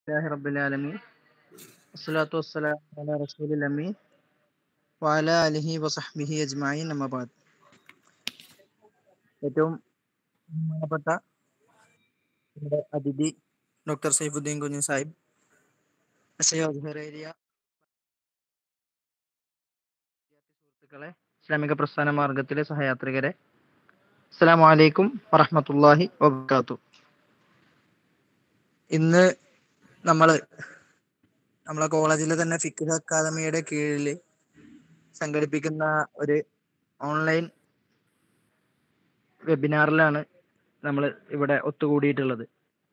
لله رب العالمين والصلاة والسلام على رسول الأمين وعلى آله وصحبه أجمعين أما بعد ഏറ്റവും ബഹുമാനപ്പെട്ട നമ്മുടെ അതിഥി ഡോക്ടർ സൈഫുദ്ദീൻ കുഞ്ഞു സാഹിബ് എസ് ഐ ഏരിയ സുഹൃത്തുക്കളെ ഇസ്ലാമിക പ്രസ്ഥാന മാർഗത്തിലെ സഹയാത്രികരെ അസ്സലാമു അലൈക്കും വറഹ്മത്തുള്ളാഹി വബർക്കാത്തു ഇന്ന് നമ്മള് നമ്മളെ കോളേജിലെ തന്നെ ഫിഖ് അക്കാദമിയുടെ കീഴിൽ സംഘടിപ്പിക്കുന്ന ഒരു ഓൺലൈൻ വെബിനാറിലാണ് നമ്മൾ ഇവിടെ ഒത്തുകൂടിയിട്ടുള്ളത്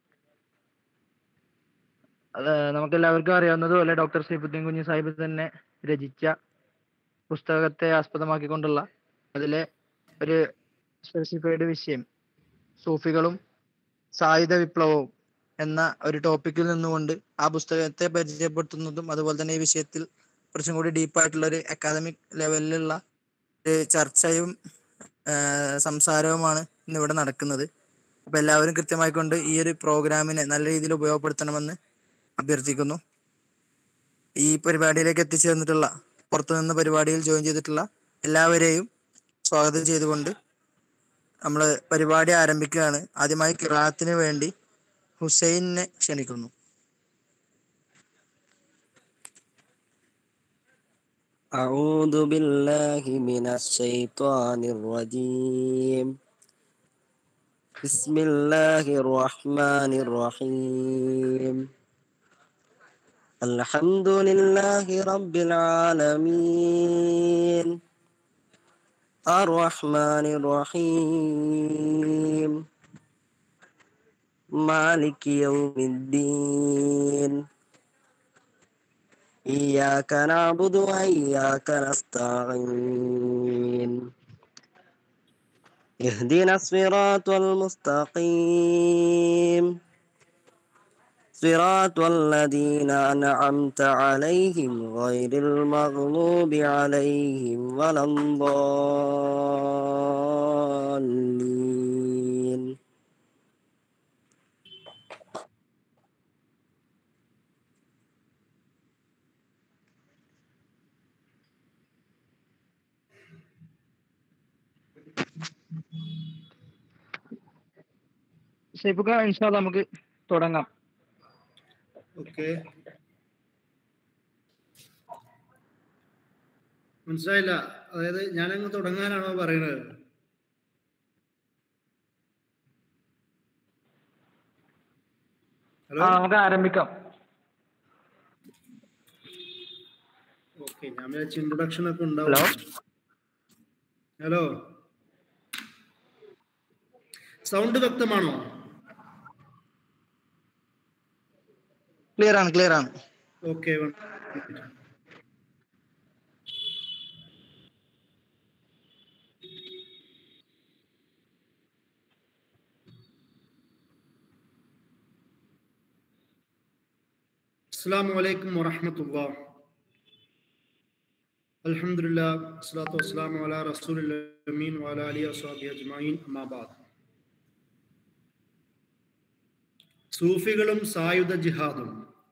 അത് നമുക്ക് എല്ലാവർക്കും അറിയാവുന്നതുപോലെ ഡോക്ടർ സൈഫുദ്ദീൻ കുഞ്ഞു സാഹിബ് തന്നെ രചിച്ച പുസ്തകത്തെ ആസ്പദമാക്കിക്കൊണ്ടുള്ള അതിലെ ഒരു സ്പെസിഫൈഡ് വിഷയം സൂഫികളും സായുധ വിപ്ലവവും എന്ന ഒരു ടോപ്പിക്കിൽ നിന്നുകൊണ്ട് ആ പുസ്തകത്തെ പരിചയപ്പെടുത്തുന്നതും അതുപോലെ തന്നെ ഈ വിഷയത്തിൽ കുറച്ചും കൂടി ഡീപ്പായിട്ടുള്ള ഒരു അക്കാദമിക് ലെവലിലുള്ള ഒരു ചർച്ചയും സംസാരവുമാണ് ഇന്നിവിടെ നടക്കുന്നത് അപ്പൊ എല്ലാവരും കൃത്യമായിക്കൊണ്ട് ഈ ഒരു പ്രോഗ്രാമിനെ നല്ല രീതിയിൽ ഉപയോഗപ്പെടുത്തണമെന്ന് അഭ്യർത്ഥിക്കുന്നു ഈ പരിപാടിയിലേക്ക് എത്തിച്ചേർന്നിട്ടുള്ള പുറത്തുനിന്ന് പരിപാടിയിൽ ജോയിൻ ചെയ്തിട്ടുള്ള എല്ലാവരെയും സ്വാഗതം ചെയ്തുകൊണ്ട് നമ്മൾ പരിപാടി ആരംഭിക്കുകയാണ് ആദ്യമായി കിറാത്തിന് വേണ്ടി ഹുസൈനെ ക്ഷണിക്കുന്നു أعوذ بالله من الشيطان الرجيم بسم الله الرحمن الرحيم الحمد لله رب العالمين الرحمن الرحيم مالك يوم الدين إياك نعبد وإياك نستعين اهدنا الصراط المستقيم صراط الذين أنعمت عليهم غير المغضوب عليهم ولا الضالين സൈഫുക്ക ഇൻഷാല്ല നമുക്ക് തുടങ്ങാം ഓക്കെ മനസ്സിലായില്ല അതായത് ഞാനങ്ങ് തുടങ്ങാനാണോ പറയുന്നത് ഹലോ ആ നമുക്ക് ആരംഭിക്കാം ഓക്കെ ഞാൻ വിചാരിച്ച ഇൻട്രൊഡക്ഷൻ ഒക്കെ ഹലോ ഉണ്ടാവും ഹലോ സൗണ്ട് വ്യക്തമാണോ ക്ലിയർ ആണ് ക്ലിയർ ആണ് ഓക്കെ അസ്സാം വലൈക്കും വറഹമത്തുള്ള അൽഹംദുലില്ലാ സ്വലാത്തു വസ്സലാമു അലാ റസൂലിൽ അമീൻ വഅലാ അലിഹി വസ്ഹബിഹി അജ്മഈൻ അമ്മാ ബഅദ് സൂഫികളും സായുധ ജിഹാദും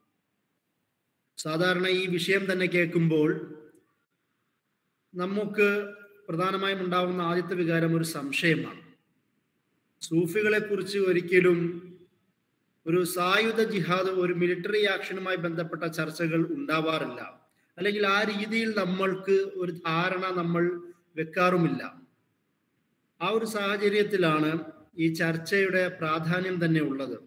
സാധാരണ ഈ വിഷയം തന്നെ കേൾക്കുമ്പോൾ നമുക്ക് പ്രധാനമായും ഉണ്ടാവുന്ന ആദ്യത്തെ വികാരം ഒരു സംശയമാണ് സൂഫികളെ കുറിച്ച് ഒരിക്കലും ഒരു സായുധ ജിഹാദ് ഒരു മിലിറ്ററി ആക്ഷനുമായി ബന്ധപ്പെട്ട ചർച്ചകൾ ഉണ്ടാവാറില്ല അല്ലെങ്കിൽ ആ രീതിയിൽ നമ്മൾക്ക് ഒരു ധാരണ നമ്മൾ വെക്കാറുമില്ല ആ ഒരു സാഹചര്യത്തിലാണ് ഈ ചർച്ചയുടെ പ്രാധാന്യം തന്നെ ഉള്ളത്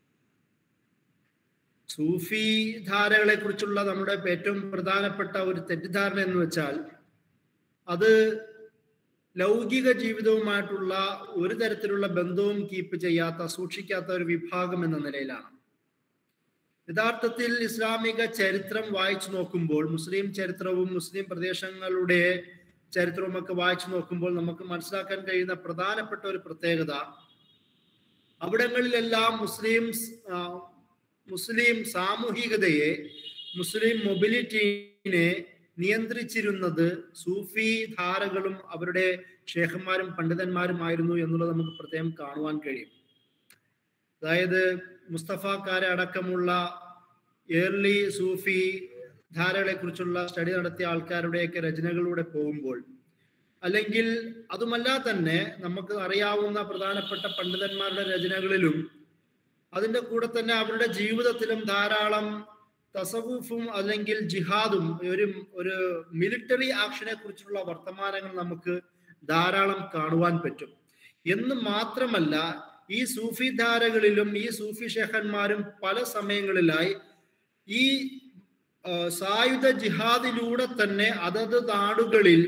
സൂഫി ധാരകളെ കുറിച്ചുള്ള നമ്മുടെ ഏറ്റവും പ്രധാനപ്പെട്ട ഒരു തെറ്റിദ്ധാരണ എന്ന് വെച്ചാൽ അത് ലൗകിക ജീവിതവുമായിട്ടുള്ള ഒരു തരത്തിലുള്ള ബന്ധവും കീപ്പ് ചെയ്യാത്ത സൂക്ഷിക്കാത്ത ഒരു വിഭാഗം എന്ന നിലയിലാണ് യഥാർത്ഥത്തിൽ ഇസ്ലാമിക ചരിത്രം വായിച്ചു നോക്കുമ്പോൾ മുസ്ലിം ചരിത്രവും മുസ്ലിം പ്രദേശങ്ങളുടെ ചരിത്രവും ഒക്കെ വായിച്ചു നോക്കുമ്പോൾ നമുക്ക് മനസ്സിലാക്കാൻ കഴിയുന്ന പ്രധാനപ്പെട്ട ഒരു പ്രത്യേകത അവിടങ്ങളിലെല്ലാം മുസ്ലിം മുസ്ലിം സാമൂഹികതയെ മുസ്ലിം മൊബിലിറ്റിനെ നിയന്ത്രിച്ചിരുന്നത് സൂഫി ധാരകളും അവരുടെ ഷേഖന്മാരും പണ്ഡിതന്മാരുമായിരുന്നു എന്നുള്ളത് നമുക്ക് പ്രത്യേകം കാണുവാൻ കഴിയും അതായത് മുസ്തഫക്കാരെ അടക്കമുള്ള ഏർലി സൂഫി ധാരകളെ കുറിച്ചുള്ള സ്റ്റഡി നടത്തിയ ആൾക്കാരുടെയൊക്കെ രചനകളിലൂടെ പോകുമ്പോൾ അല്ലെങ്കിൽ അതുമല്ല തന്നെ നമുക്ക് അറിയാവുന്ന പ്രധാനപ്പെട്ട പണ്ഡിതന്മാരുടെ രചനകളിലും അതിന്റെ കൂടെ തന്നെ അവരുടെ ജീവിതത്തിലും ധാരാളം തസവൂഫും അല്ലെങ്കിൽ ജിഹാദും ഒരു ഒരു മിലിറ്ററി ആക്ഷനെ കുറിച്ചുള്ള വർത്തമാനങ്ങൾ നമുക്ക് ധാരാളം കാണുവാൻ പറ്റും എന്ന് മാത്രമല്ല ഈ സൂഫി ധാരകളിലും ഈ സൂഫി ഷെഹന്മാരും പല സമയങ്ങളിലായി ഈ ആ, സായുധ ജിഹാദിലൂടെ തന്നെ അതത് നാടുകളിൽ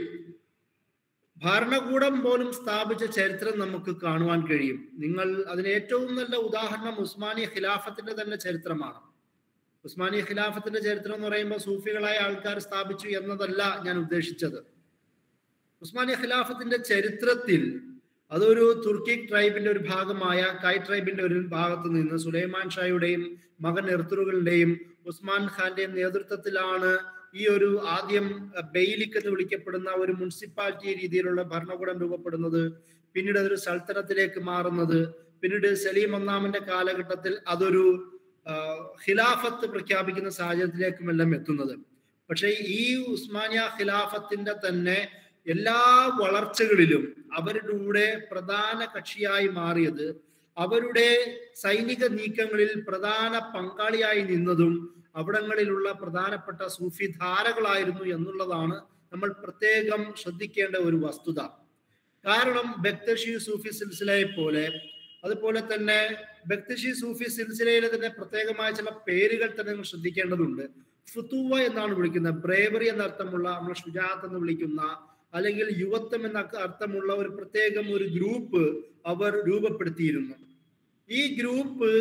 ഭരണകൂടം പോലും സ്ഥാപിച്ച ചരിത്രം നമുക്ക് കാണുവാൻ കഴിയും നിങ്ങൾ അതിന് ഏറ്റവും നല്ല ഉദാഹരണം ഉസ്മാനി ഖിലാഫത്തിന്റെ തന്നെ ചരിത്രമാണ് ഉസ്മാനി ഖിലാഫത്തിന്റെ ചരിത്രം എന്ന് പറയുമ്പോൾ സൂഫികളായ ആൾക്കാർ സ്ഥാപിച്ചു എന്നതല്ല ഞാൻ ഉദ്ദേശിച്ചത് ഉസ്മാനി ഖിലാഫത്തിന്റെ ചരിത്രത്തിൽ അതൊരു തുർക്കി ട്രൈബിന്റെ ഒരു ഭാഗമായ കൈ ട്രൈബിന്റെ ഒരു ഭാഗത്ത് നിന്ന് സുലൈമാൻ ഷായുടെയും മകൻ എർത്തുറുകളുടെയും ഉസ്മാൻ ഖാന്റെയും നേതൃത്വത്തിലാണ് ഈ ഒരു ആദ്യം അഹ്, ബെയ്ലിക് എന്ന് വിളിക്കപ്പെടുന്ന ഒരു മുനിസിപ്പാലിറ്റി രീതിയിലുള്ള ഭരണകൂടം രൂപപ്പെടുന്നത് പിന്നീട് അതൊരു സൽത്തനത്തിലേക്ക് മാറുന്നത് പിന്നീട് സലീം ഒന്നാമന്റെ കാലഘട്ടത്തിൽ അതൊരു ആ, ഖിലാഫത്ത് പ്രഖ്യാപിക്കുന്ന സാഹചര്യത്തിലേക്കുമെല്ലാം എത്തുന്നത് പക്ഷേ ഈ ഉസ്മാനിയ ഖിലാഫത്തിന്റെ തന്നെ എല്ലാ വളർച്ചകളിലും അവരുടെ കൂടെ പ്രധാന കക്ഷിയായി മാറിയത് അവരുടെ സൈനിക നീക്കങ്ങളിൽ പ്രധാന പങ്കാളിയായി നിന്നതും അവിടങ്ങളിലുള്ള പ്രധാനപ്പെട്ട സൂഫി ധാരകളായിരുന്നു എന്നുള്ളതാണ് നമ്മൾ പ്രത്യേകം ശ്രദ്ധിക്കേണ്ട ഒരു വസ്തുത കാരണം ബക്തഷി സൂഫി സിൽസിലയെ പോലെ അതുപോലെ തന്നെ ബക്തഷി സൂഫി സിൽസിലയിലെ തന്നെ പ്രത്യേകമായ ചില പേരുകൾ തന്നെ നിങ്ങൾ ശ്രദ്ധിക്കേണ്ടതുണ്ട് ഫുത്തുവ എന്നാണ് വിളിക്കുന്നത് ബ്രേവറി എന്ന അർത്ഥമുള്ള നമ്മൾ ഷുജാത്ത് എന്ന് വിളിക്കുന്ന അല്ലെങ്കിൽ യുവത്വം എന്ന അർത്ഥമുള്ള ഒരു പ്രത്യേകം ഒരു ഗ്രൂപ്പ് അവർ രൂപപ്പെടുത്തിയിരുന്നു ഈ ഗ്രൂപ്പ്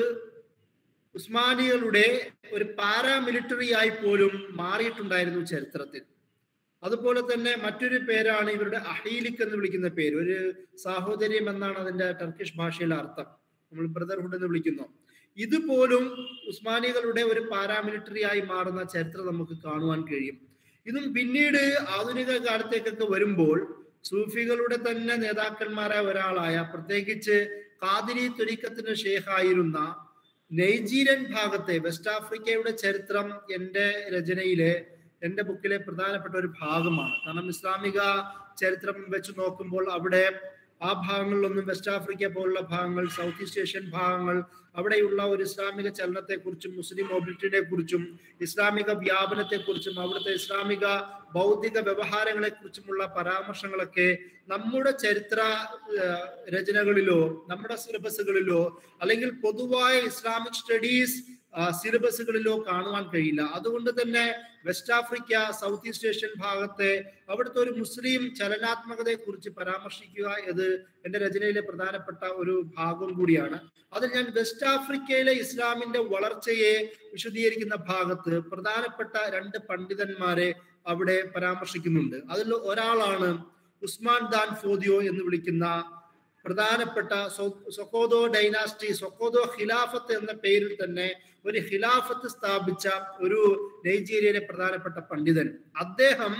ഉസ്മാനികളുടെ ഒരു പാരാമിലിറ്ററി ആയി പോലും മാറിയിട്ടുണ്ടായിരുന്നു ചരിത്രത്തിൽ അതുപോലെ തന്നെ മറ്റൊരു പേരാണ് ഇവരുടെ അഹീലിക് എന്ന് വിളിക്കുന്ന പേര് ഒരു സാഹോദര്യം എന്നാണ് അതിന്റെ ടർക്കിഷ് ഭാഷയിലെ അർത്ഥം നമ്മൾ ബ്രദർഹുഡ് എന്ന് വിളിക്കുന്നു ഇതുപോലും ഉസ്മാനികളുടെ ഒരു പാരാമിലിറ്ററി ആയി മാറുന്ന ചരിത്രം നമുക്ക് കാണുവാൻ കഴിയും ഇതും പിന്നീട് ആധുനിക കാലത്തേക്കൊക്കെ വരുമ്പോൾ സൂഫികളുടെ തന്നെ നേതാക്കന്മാരായ ഒരാളായ പ്രത്യേകിച്ച് കാതിരി തുരിക്കത്തിന് ഷേഖായിരുന്ന നൈജീരിയൻ ഭാഗത്തെ വെസ്റ്റ് ആഫ്രിക്കയുടെ ചരിത്രം എൻ്റെ രചനയിലെ എൻ്റെ ബുക്കിലെ പ്രധാനപ്പെട്ട ഒരു ഭാഗമാണ് കാരണം ഇസ്ലാമിക ചരിത്രം വെച്ച് നോക്കുമ്പോൾ അവിടെ ആ ഭാഗങ്ങളിലൊന്നും വെസ്റ്റ് ആഫ്രിക്ക പോലുള്ള ഭാഗങ്ങൾ സൗത്ത് ഈസ്റ്റ് ഏഷ്യൻ ഭാഗങ്ങൾ അവിടെയുള്ള ഒരു ഇസ്ലാമിക ചലനത്തെക്കുറിച്ചും മുസ്ലിം മൊബിലിറ്റിനെ കുറിച്ചും ഇസ്ലാമിക വ്യാപനത്തെക്കുറിച്ചും അവിടുത്തെ ഇസ്ലാമിക ബൗദ്ധിക വ്യവഹാരങ്ങളെ കുറിച്ചുമുള്ള പരാമർശങ്ങളൊക്കെ നമ്മുടെ ചരിത്ര ഏഹ്, രചനകളിലോ നമ്മുടെ സിലബസുകളിലോ അല്ലെങ്കിൽ പൊതുവായ ഇസ്ലാമിക് സ്റ്റഡീസ് സിലബസുകളിലോ കാണുവാൻ കഴിയില്ല അതുകൊണ്ട് തന്നെ West Africa South East Asian ഭാഗത്തെ അവിടുത്തെ ഒരു മുസ്ലിം ചലനാത്മകതയെ കുറിച്ച് പരാമർശിക്കുക ഇത് എന്റെ രചനയിലെ പ്രധാനപ്പെട്ട ഒരു ഭാഗം കൂടിയാണ് അതിൽ ഞാൻ വെസ്റ്റ് ആഫ്രിക്കയിലെ ഇസ്ലാമിന്റെ വളർച്ചയെ വിശദീകരിക്കുന്ന ഭാഗത്ത് പ്രധാനപ്പെട്ട രണ്ട് പണ്ഡിതന്മാരെ അവിടെ പരാമർശിക്കുന്നുണ്ട് അതിൽ ഒരാളാണ് ഉസ്മാൻ ദാൻ ഫോദിയോ എന്ന് വിളിക്കുന്ന പ്രധാനപ്പെട്ട സൊ- സൊക്കോദോ ഡൈനാസ്റ്റി സൊക്കോദോ ഖിലാഫത്ത് എന്ന പേരിൽ തന്നെ ഒരു ഖിലാഫത്ത് സ്ഥാപിച്ച ഒരു നൈജീരിയയിലെ പ്രധാനപ്പെട്ട പണ്ഡിതൻ അദ്ദേഹം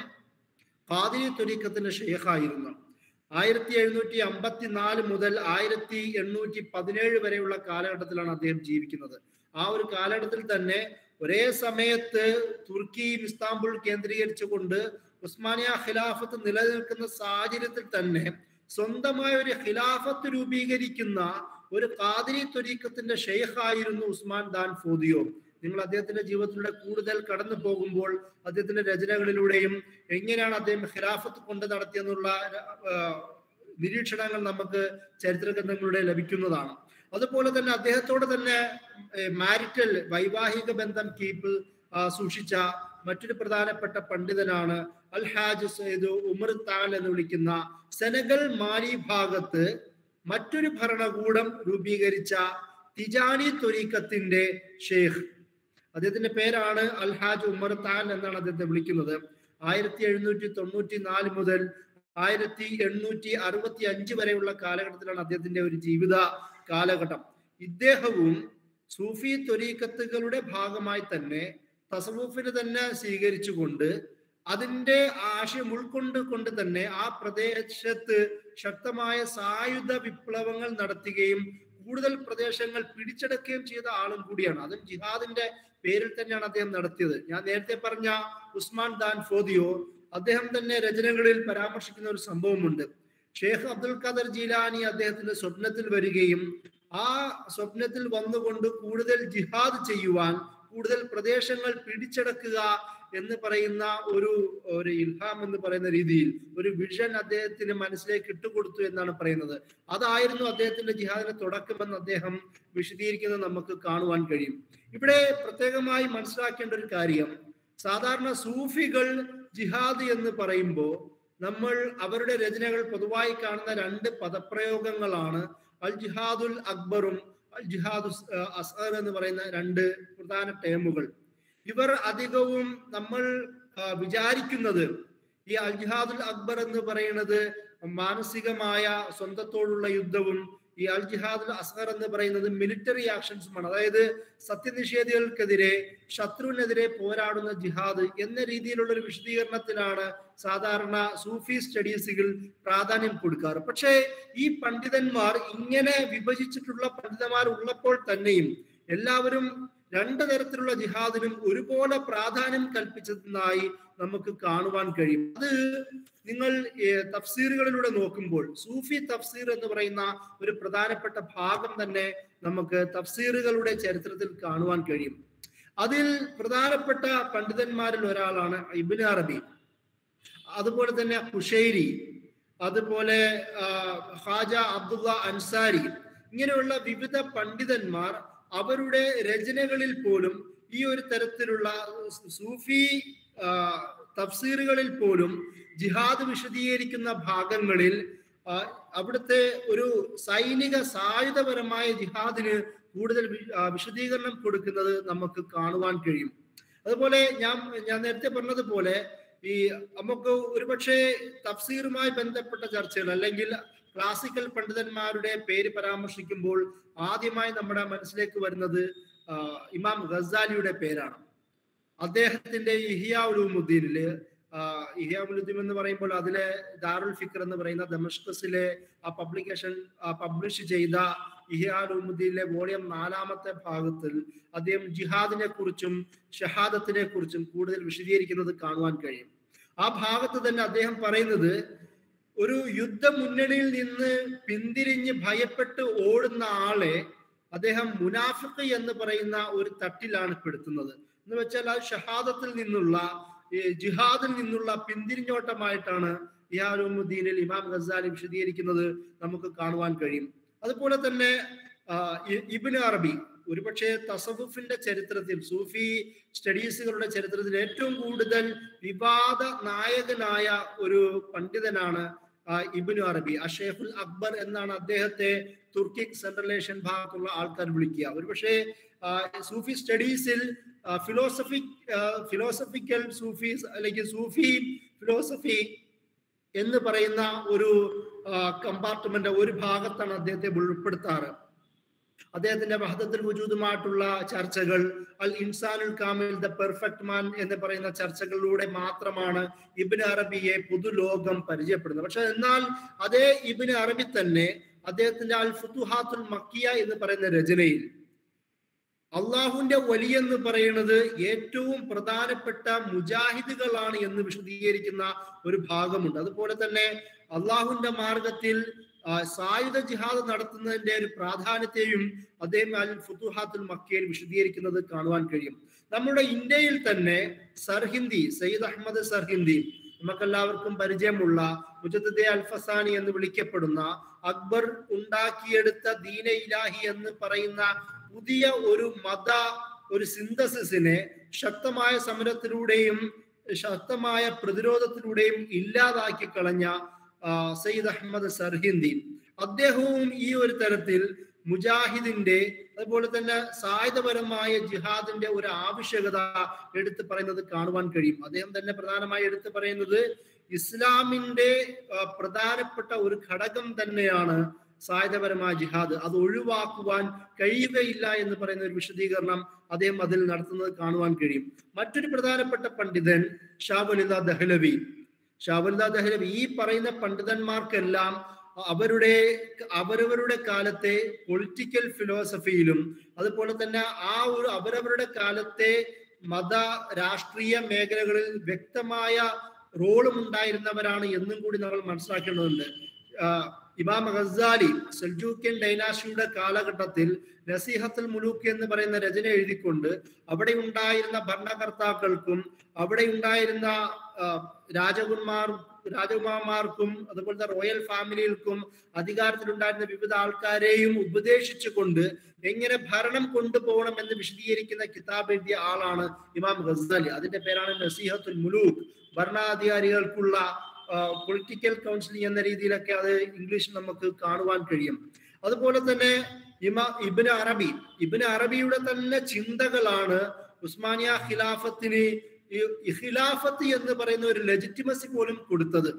ഖാദിരി തുരീക്കത്തിന്റെ ഷെയ്ഖായിരുന്നു ആയിരത്തി എഴുന്നൂറ്റി അമ്പത്തിനാല് മുതൽ ആയിരത്തി എണ്ണൂറ്റി പതിനേഴ് വരെയുള്ള കാലഘട്ടത്തിലാണ് അദ്ദേഹം ജീവിക്കുന്നത് ആ ഒരു കാലഘട്ടത്തിൽ തന്നെ ഒരേ സമയത്ത് തുർക്കിയും ഇസ്താംബുൾ കേന്ദ്രീകരിച്ചുകൊണ്ട് ഉസ്മാനിയ ഖിലാഫത്ത് നിലനിൽക്കുന്ന സാഹചര്യത്തിൽ തന്നെ സ്വന്തമായ ഒരു ഖിലാഫത്ത് രൂപീകരിക്കുന്ന ഒരു ഖാദിരി ത്വരീക്കത്തിന്റെ ഷെയ്ഖായിരുന്നു ഉസ്മാൻ ദാൻ ഫോദിയോ നിങ്ങൾ അദ്ദേഹത്തിന്റെ ജീവിതത്തിലൂടെ കൂടുതൽ കടന്നു പോകുമ്പോൾ അദ്ദേഹത്തിന്റെ രചനകളിലൂടെയും എങ്ങനെയാണ് അദ്ദേഹം ഖിലാഫത്ത് കൊണ്ട് നടത്തിയെന്നുള്ള ആ, നിരീക്ഷണങ്ങൾ നമുക്ക് ചരിത്ര ഗ്രന്ഥങ്ങളിലൂടെ ലഭിക്കുന്നതാണ് അതുപോലെ തന്നെ അദ്ദേഹത്തോട് തന്നെ മാരിറ്റൽ വൈവാഹിക ബന്ധം കീപ്പ് ആ, സൂക്ഷിച്ച മറ്റൊരു പ്രധാനപ്പെട്ട പണ്ഡിതനാണ് അൽ ഹാജ് സയ്യിദ് ഉമർ താൽ എന്ന് വിളിക്കുന്ന സെനഗൽ മാലി ഭാഗത്ത് മറ്റൊരു ഭരണകൂടം രൂപീകരിച്ച തിജാനി ത്വരീക്കത്തിന്റെ ഷെയ്ഖ് അദ്ദേഹത്തിന്റെ പേരാണ് അൽഹാജ് ഉമർ താൻ എന്നാണ് അദ്ദേഹത്തെ വിളിക്കുന്നത് ആയിരത്തി എഴുന്നൂറ്റി തൊണ്ണൂറ്റി നാല് മുതൽ ആയിരത്തി എണ്ണൂറ്റി അറുപത്തി അഞ്ച് വരെയുള്ള കാലഘട്ടത്തിലാണ് അദ്ദേഹത്തിന്റെ ഒരു ജീവിത കാലഘട്ടം ഇദ്ദേഹവും സൂഫി ത്വരീക്കത്തുകളുടെ ഭാഗമായി തന്നെ തസവൂഫിന് തന്നെ സ്വീകരിച്ചുകൊണ്ട് അതിന്റെ ആശയം ഉൾക്കൊണ്ട് കൊണ്ട് തന്നെ ആ പ്രദേശത്ത് ശക്തമായ സായുധ വിപ്ലവങ്ങൾ നടത്തുകയും കൂടുതൽ പ്രദേശങ്ങൾ പിടിച്ചെടുക്കുകയും ചെയ്ത ആളും കൂടിയാണ് അതും ജിഹാദിന്റെ പേരിൽ തന്നെയാണ് അദ്ദേഹം നടത്തിയത് ഞാൻ നേരത്തെ പറഞ്ഞ ഉസ്മാൻ ദാൻ ഫോദിയോ അദ്ദേഹം തന്നെ രചനകളിൽ പരാമർശിക്കുന്ന ഒരു സംഭവമുണ്ട് ഷേഖ് അബ്ദുൽ ഖദർ ജീലാനി അദ്ദേഹത്തിന്റെ സ്വപ്നത്തിൽ വരികയും ആ സ്വപ്നത്തിൽ വന്നുകൊണ്ട് കൂടുതൽ ജിഹാദ് ചെയ്യുവാൻ കൂടുതൽ പ്രദേശങ്ങൾ പിടിച്ചെടുക്കുക എന്ന് പറയുന്ന ഒരു ഒരു ഇൽഹാം എന്ന് പറയുന്ന രീതിയിൽ ഒരു വിഷൻ അദ്ദേഹത്തിന് മനസ്സിലേക്ക് ഇട്ടുകൊടുത്തു എന്നാണ് പറയുന്നത് അതായിരുന്നു അദ്ദേഹത്തിന്റെ ജിഹാദിന്റെ തുടക്കമെന്ന് അദ്ദേഹം വിശദീകരിക്കുന്നത് നമുക്ക് കാണുവാൻ കഴിയും ഇവിടെ പ്രത്യേകമായി മനസ്സിലാക്കേണ്ട ഒരു കാര്യം സാധാരണ സൂഫികൾ ജിഹാദ് എന്ന് പറയുമ്പോൾ നമ്മൾ അവരുടെ രചനകൾ പൊതുവായി കാണുന്ന രണ്ട് പദപ്രയോഗങ്ങളാണ് അൽ ജിഹാദുൽ അക്ബറും അൽ ജിഹാദു അസ്ഹർ എന്ന് പറയുന്ന രണ്ട് പ്രധാന ടേമുകൾ ഇവർ അധികവും നമ്മൾ ആ, വിചാരിക്കുന്നത് ഈ അൽ ജിഹാദുൽ അക്ബർ എന്ന് പറയുന്നത് മാനസികമായ സ്വന്തത്തോടുള്ള യുദ്ധവും ഈ അൽ ജിഹാദുൽ അസ്ഹർ എന്ന് പറയുന്നത് മിലിറ്ററി ആക്ഷൻസുമാണ് അതായത് സത്യനിഷേധികൾക്കെതിരെ ശത്രുവിനെതിരെ പോരാടുന്ന ജിഹാദ് എന്ന രീതിയിലുള്ള ഒരു വിശദീകരണത്തിലാണ് സാധാരണ സൂഫി സ്റ്റഡീസുകൾ പ്രാധാന്യം കൊടുക്കാറ് പക്ഷേ ഈ പണ്ഡിതന്മാർ ഇങ്ങനെ വിഭജിച്ചിട്ടുള്ള പണ്ഡിതന്മാർ ഉള്ളപ്പോൾ തന്നെയും എല്ലാവരും രണ്ട് തരത്തിലുള്ള ജിഹാദിനും ഒരുപോലെ പ്രാധാന്യം കൽപ്പിച്ചതായി നമുക്ക് കാണുവാൻ കഴിയും അത് നിങ്ങൾ ഏർ, തഫ്സീറുകളിലൂടെ നോക്കുമ്പോൾ സൂഫി തഫ്സീർ എന്ന് പറയുന്ന ഒരു പ്രധാനപ്പെട്ട ഭാഗം തന്നെ നമുക്ക് തഫ്സീറുകളുടെ ചരിത്രത്തിൽ കാണുവാൻ കഴിയും അതിൽ പ്രധാനപ്പെട്ട പണ്ഡിതന്മാരിൽ ഒരാളാണ് ഇബിൻ അറബി അതുപോലെ തന്നെ കുഷൈരി അതുപോലെ ആ, ഖാജ അബ്ദുള്ള അൻസാരി ഇങ്ങനെയുള്ള വിവിധ പണ്ഡിതന്മാർ അവരുടെ രചനകളിൽ പോലും ഈ ഒരു തരത്തിലുള്ള സൂഫി ആ, തഫ്സീറുകളിൽ പോലും ജിഹാദ് വിശദീകരിക്കുന്ന ഭാഗങ്ങളിൽ ആ, അവിടുത്തെ ഒരു സൈനിക സായുധപരമായ ജിഹാദിന് കൂടുതൽ വി- ആ, വിശദീകരണം കൊടുക്കുന്നത് നമുക്ക് കാണുവാൻ കഴിയും അതുപോലെ ഞാൻ ഞാൻ നേരത്തെ പറഞ്ഞതുപോലെ ഈ നമുക്ക് ഒരുപക്ഷെ തഫ്സീറുമായി ബന്ധപ്പെട്ട ചർച്ചകൾ അല്ലെങ്കിൽ ക്ലാസിക്കൽ പണ്ഡിതന്മാരുടെ പേര് പരാമർശിക്കുമ്പോൾ ആദ്യമായി നമ്മുടെ മനസ്സിലേക്ക് വരുന്നത് ആ, ഇമാം ഗസാലിയുടെ പേരാണ് അദ്ദേഹത്തിന്റെ ഇഹിയാഉലുദ്ദീനില് ഇഹിയാഉലുദ്ദീൻ എന്ന് പറയുമ്പോൾ അതിലെ ദാറുൽ ഫിക്ർ എന്ന് പറയുന്ന ദമഷ്കസിലെ ആ പബ്ലിക്കേഷൻ പബ്ലിഷ് ചെയ്ത ഇഹിയാലുദ്ദീനിലെ വോളിയം നാലാമത്തെ ഭാഗത്തിൽ അദ്ദേഹം ജിഹാദിനെ കുറിച്ചും ഷഹാദത്തിനെ കുറിച്ചും കൂടുതൽ വിശദീകരിക്കുന്നത് കാണുവാൻ കഴിയും ആ ഭാഗത്ത് തന്നെ അദ്ദേഹം പറയുന്നത് ഒരു യുദ്ധ മുന്നണിയിൽ നിന്ന് പിന്തിരിഞ്ഞ് ഭയപ്പെട്ട് ഓടുന്ന ആളെ അദ്ദേഹം മുനാഫിഖ് എന്ന് പറയുന്ന ഒരു തട്ടിലാണ് പെടുത്തുന്നത് എന്ന് വെച്ചാൽ അത് ഷഹാദത്തിൽ നിന്നുള്ള ഈ ജിഹാദിൽ നിന്നുള്ള പിന്തിരിഞ്ഞോട്ടമായിട്ടാണ് ഇയാലുദ്ദീനിൽ ഇമാം ഗസാലി വിശദീകരിക്കുന്നത് നമുക്ക് കാണുവാൻ കഴിയും അതുപോലെ തന്നെ ആ, ഇ- ഇബ്നു അറബി ഒരുപക്ഷെ തസവുഫിന്റെ ചരിത്രത്തിൽ സൂഫി സ്റ്റഡീസുകളുടെ ചരിത്രത്തിൽ ഏറ്റവും കൂടുതൽ വിവാദ നായകനായ ഒരു പണ്ഡിതനാണ് ആ, ഇബ്നു അറബി അഷേഖുൽ അക്ബർ എന്നാണ് അദ്ദേഹത്തെ തുർക്കിക് സെൻട്രൽ ഏഷ്യൻ ഭാഗത്തുള്ള ആൾക്കാർ വിളിക്കുക ഒരുപക്ഷെ ആ, സൂഫി സ്റ്റഡീസിൽ ഫിലോസഫി ഫിലോസഫിക്കൽ സൂഫീസ് അല്ലെങ്കിൽ സൂഫി ഫിലോസഫി എന്ന് പറയുന്ന ഒരു കമ്പാർട്ട്മെന്റ് ഒരു ഭാഗത്താണ് അദ്ദേഹത്തെ ഉൾപ്പെടുത്താറ് അദ്ദേഹത്തിന്റെ വഹദത്തിൽ വജൂദുമായിട്ടുള്ള ചർച്ചകൾ അൽ ഇൻസാനുൽ കാമിൽ ദ പെർഫെക്റ്റ് മാൻ എന്ന് പറയുന്ന ചർച്ചകളിലൂടെ മാത്രമാണ് ഇബിൻ അറബിയെ പൊതുലോകം പരിചയപ്പെടുന്നത് പക്ഷെ എന്നാൽ അതേ ഇബിൻ അറബി തന്നെ അദ്ദേഹത്തിന്റെ അൽ ഫുത്തുഹാത്തുൽ മക്കിയ എന്ന് പറയുന്ന രചനയിൽ അള്ളാഹുവിന്റെ വലിയെന്ന് പറയുന്നത് ഏറ്റവും പ്രധാനപ്പെട്ട മുജാഹിദുകളാണ് എന്ന് വിശദീകരിക്കുന്ന ഒരു ഭാഗമുണ്ട് അതുപോലെ തന്നെ അള്ളാഹുവിന്റെ മാർഗത്തിൽ ആ, സായുധ ജിഹാദ് നടത്തുന്നതിന്റെ ഒരു പ്രാധാന്യത്തെയും അദ്ദേഹം അൽ ഫുത്തുഹാത്തുൽ മക്കയിൽ വിശദീകരിക്കുന്നത് കാണുവാൻ കഴിയും നമ്മുടെ ഇന്ത്യയിൽ തന്നെ സർഹിന്ദി സയ്യിദ് അഹമ്മദ് സർഹിന്ദി നമുക്കെല്ലാവർക്കും പരിചയമുള്ള മുജദ്ദെ അൽഫസാനി എന്ന് വിളിക്കപ്പെടുന്ന അക്ബർ ഉണ്ടാക്കിയെടുത്ത ദീന ഇലാഹി എന്ന് പറയുന്ന പുതിയ ഒരു മത ഒരു സിന്തസിസിനെ ശക്തമായ സമരത്തിലൂടെയും ശക്തമായ പ്രതിരോധത്തിലൂടെയും ഇല്ലാതാക്കി കളഞ്ഞ ആ, സയ്യിദ് അഹമ്മദ് സർഹിന്ദി അദ്ദേഹവും ഈ ഒരു തരത്തിൽ മുജാഹിദിന്റെ അതുപോലെ തന്നെ സായുധപരമായ ജിഹാദിന്റെ ഒരു ആവശ്യകത എടുത്തു പറയുന്നത് കാണുവാൻ കഴിയും അദ്ദേഹം തന്നെ പ്രധാനമായി എടുത്തു പറയുന്നത് ഇസ്ലാമിന്റെ ആ, പ്രധാനപ്പെട്ട ഒരു ഘടകം തന്നെയാണ് സായുധപരമായ ജിഹാദ് അത് ഒഴിവാക്കുവാൻ കഴിയുകയില്ല എന്ന് പറയുന്ന ഒരു വിശദീകരണം അദ്ദേഹം അതിൽ നടത്തുന്നത് കാണുവാൻ കഴിയും മറ്റൊരു പ്രധാനപ്പെട്ട പണ്ഡിതൻ ഷാബുലിദ ദഹ്ലവി ഷാബുലിദ ദഹ്ലവി ഈ പറയുന്ന പണ്ഡിതന്മാർക്കെല്ലാം അവരുടെ അവരവരുടെ കാലത്തെ പൊളിറ്റിക്കൽ ഫിലോസഫിയിലും അതുപോലെ തന്നെ ആ ഒരു അവരവരുടെ കാലത്തെ മത രാഷ്ട്രീയ മേഖലകളിൽ വ്യക്തമായ റോളും ഉണ്ടായിരുന്നവരാണ് എന്നും കൂടി നമ്മൾ മനസ്സിലാക്കേണ്ടതുണ്ട് ആഹ് ഇമാം ഗസാലി സെൽജൂക്യൻ ഡൈനാസിയുടെ കാലഘട്ടത്തിൽ നസീഹത്തുൽ മുലൂക്ക് എന്ന് പറയുന്ന രചന എഴുതിക്കൊണ്ട് അവിടെ ഉണ്ടായിരുന്ന ഭരണകർത്താക്കൾക്കും അവിടെ ഉണ്ടായിരുന്ന ആഹ് രാജകുമാർ രാജകുമാർമാർക്കും അതുപോലത്തെ റോയൽ ഫാമിലികൾക്കും അധികാരത്തിലുണ്ടായിരുന്ന വിവിധ ആൾക്കാരെയും ഉപദേശിച്ചുകൊണ്ട് എങ്ങനെ ഭരണം കൊണ്ടുപോകണം എന്ന് വിശദീകരിക്കുന്ന കിതാബ് എഴുതിയ ആളാണ് ഇമാം ഗസാലി അതിന്റെ പേരാണ് നസീഹത്തുൽ മുലൂക്ക് ഭരണാധികാരികൾക്കുള്ള പൊളിറ്റിക്കൽ കൗൺസിലിംഗ് എന്ന രീതിയിലൊക്കെ അത് ഇംഗ്ലീഷിൽ നമുക്ക് കാണുവാൻ കഴിയും അതുപോലെ തന്നെ ഇമ ഇബിന് അറബി ഇബിന് അറബിയുടെ തന്നെ ചിന്തകളാണ് ഉസ്മാനിയ ഖിലാഫത്തിന് ഈ ഈ ഖിലാഫത്ത് എന്ന് പറയുന്ന ഒരു ലെജിറ്റിമസി പോലും കൊടുത്തത്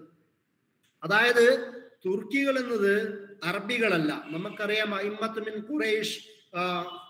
അതായത് തുർക്കികൾ എന്നത് അറബികളല്ല നമുക്കറിയാം അയിമത്ത് മിൻ ഖുറൈഷ് ആ,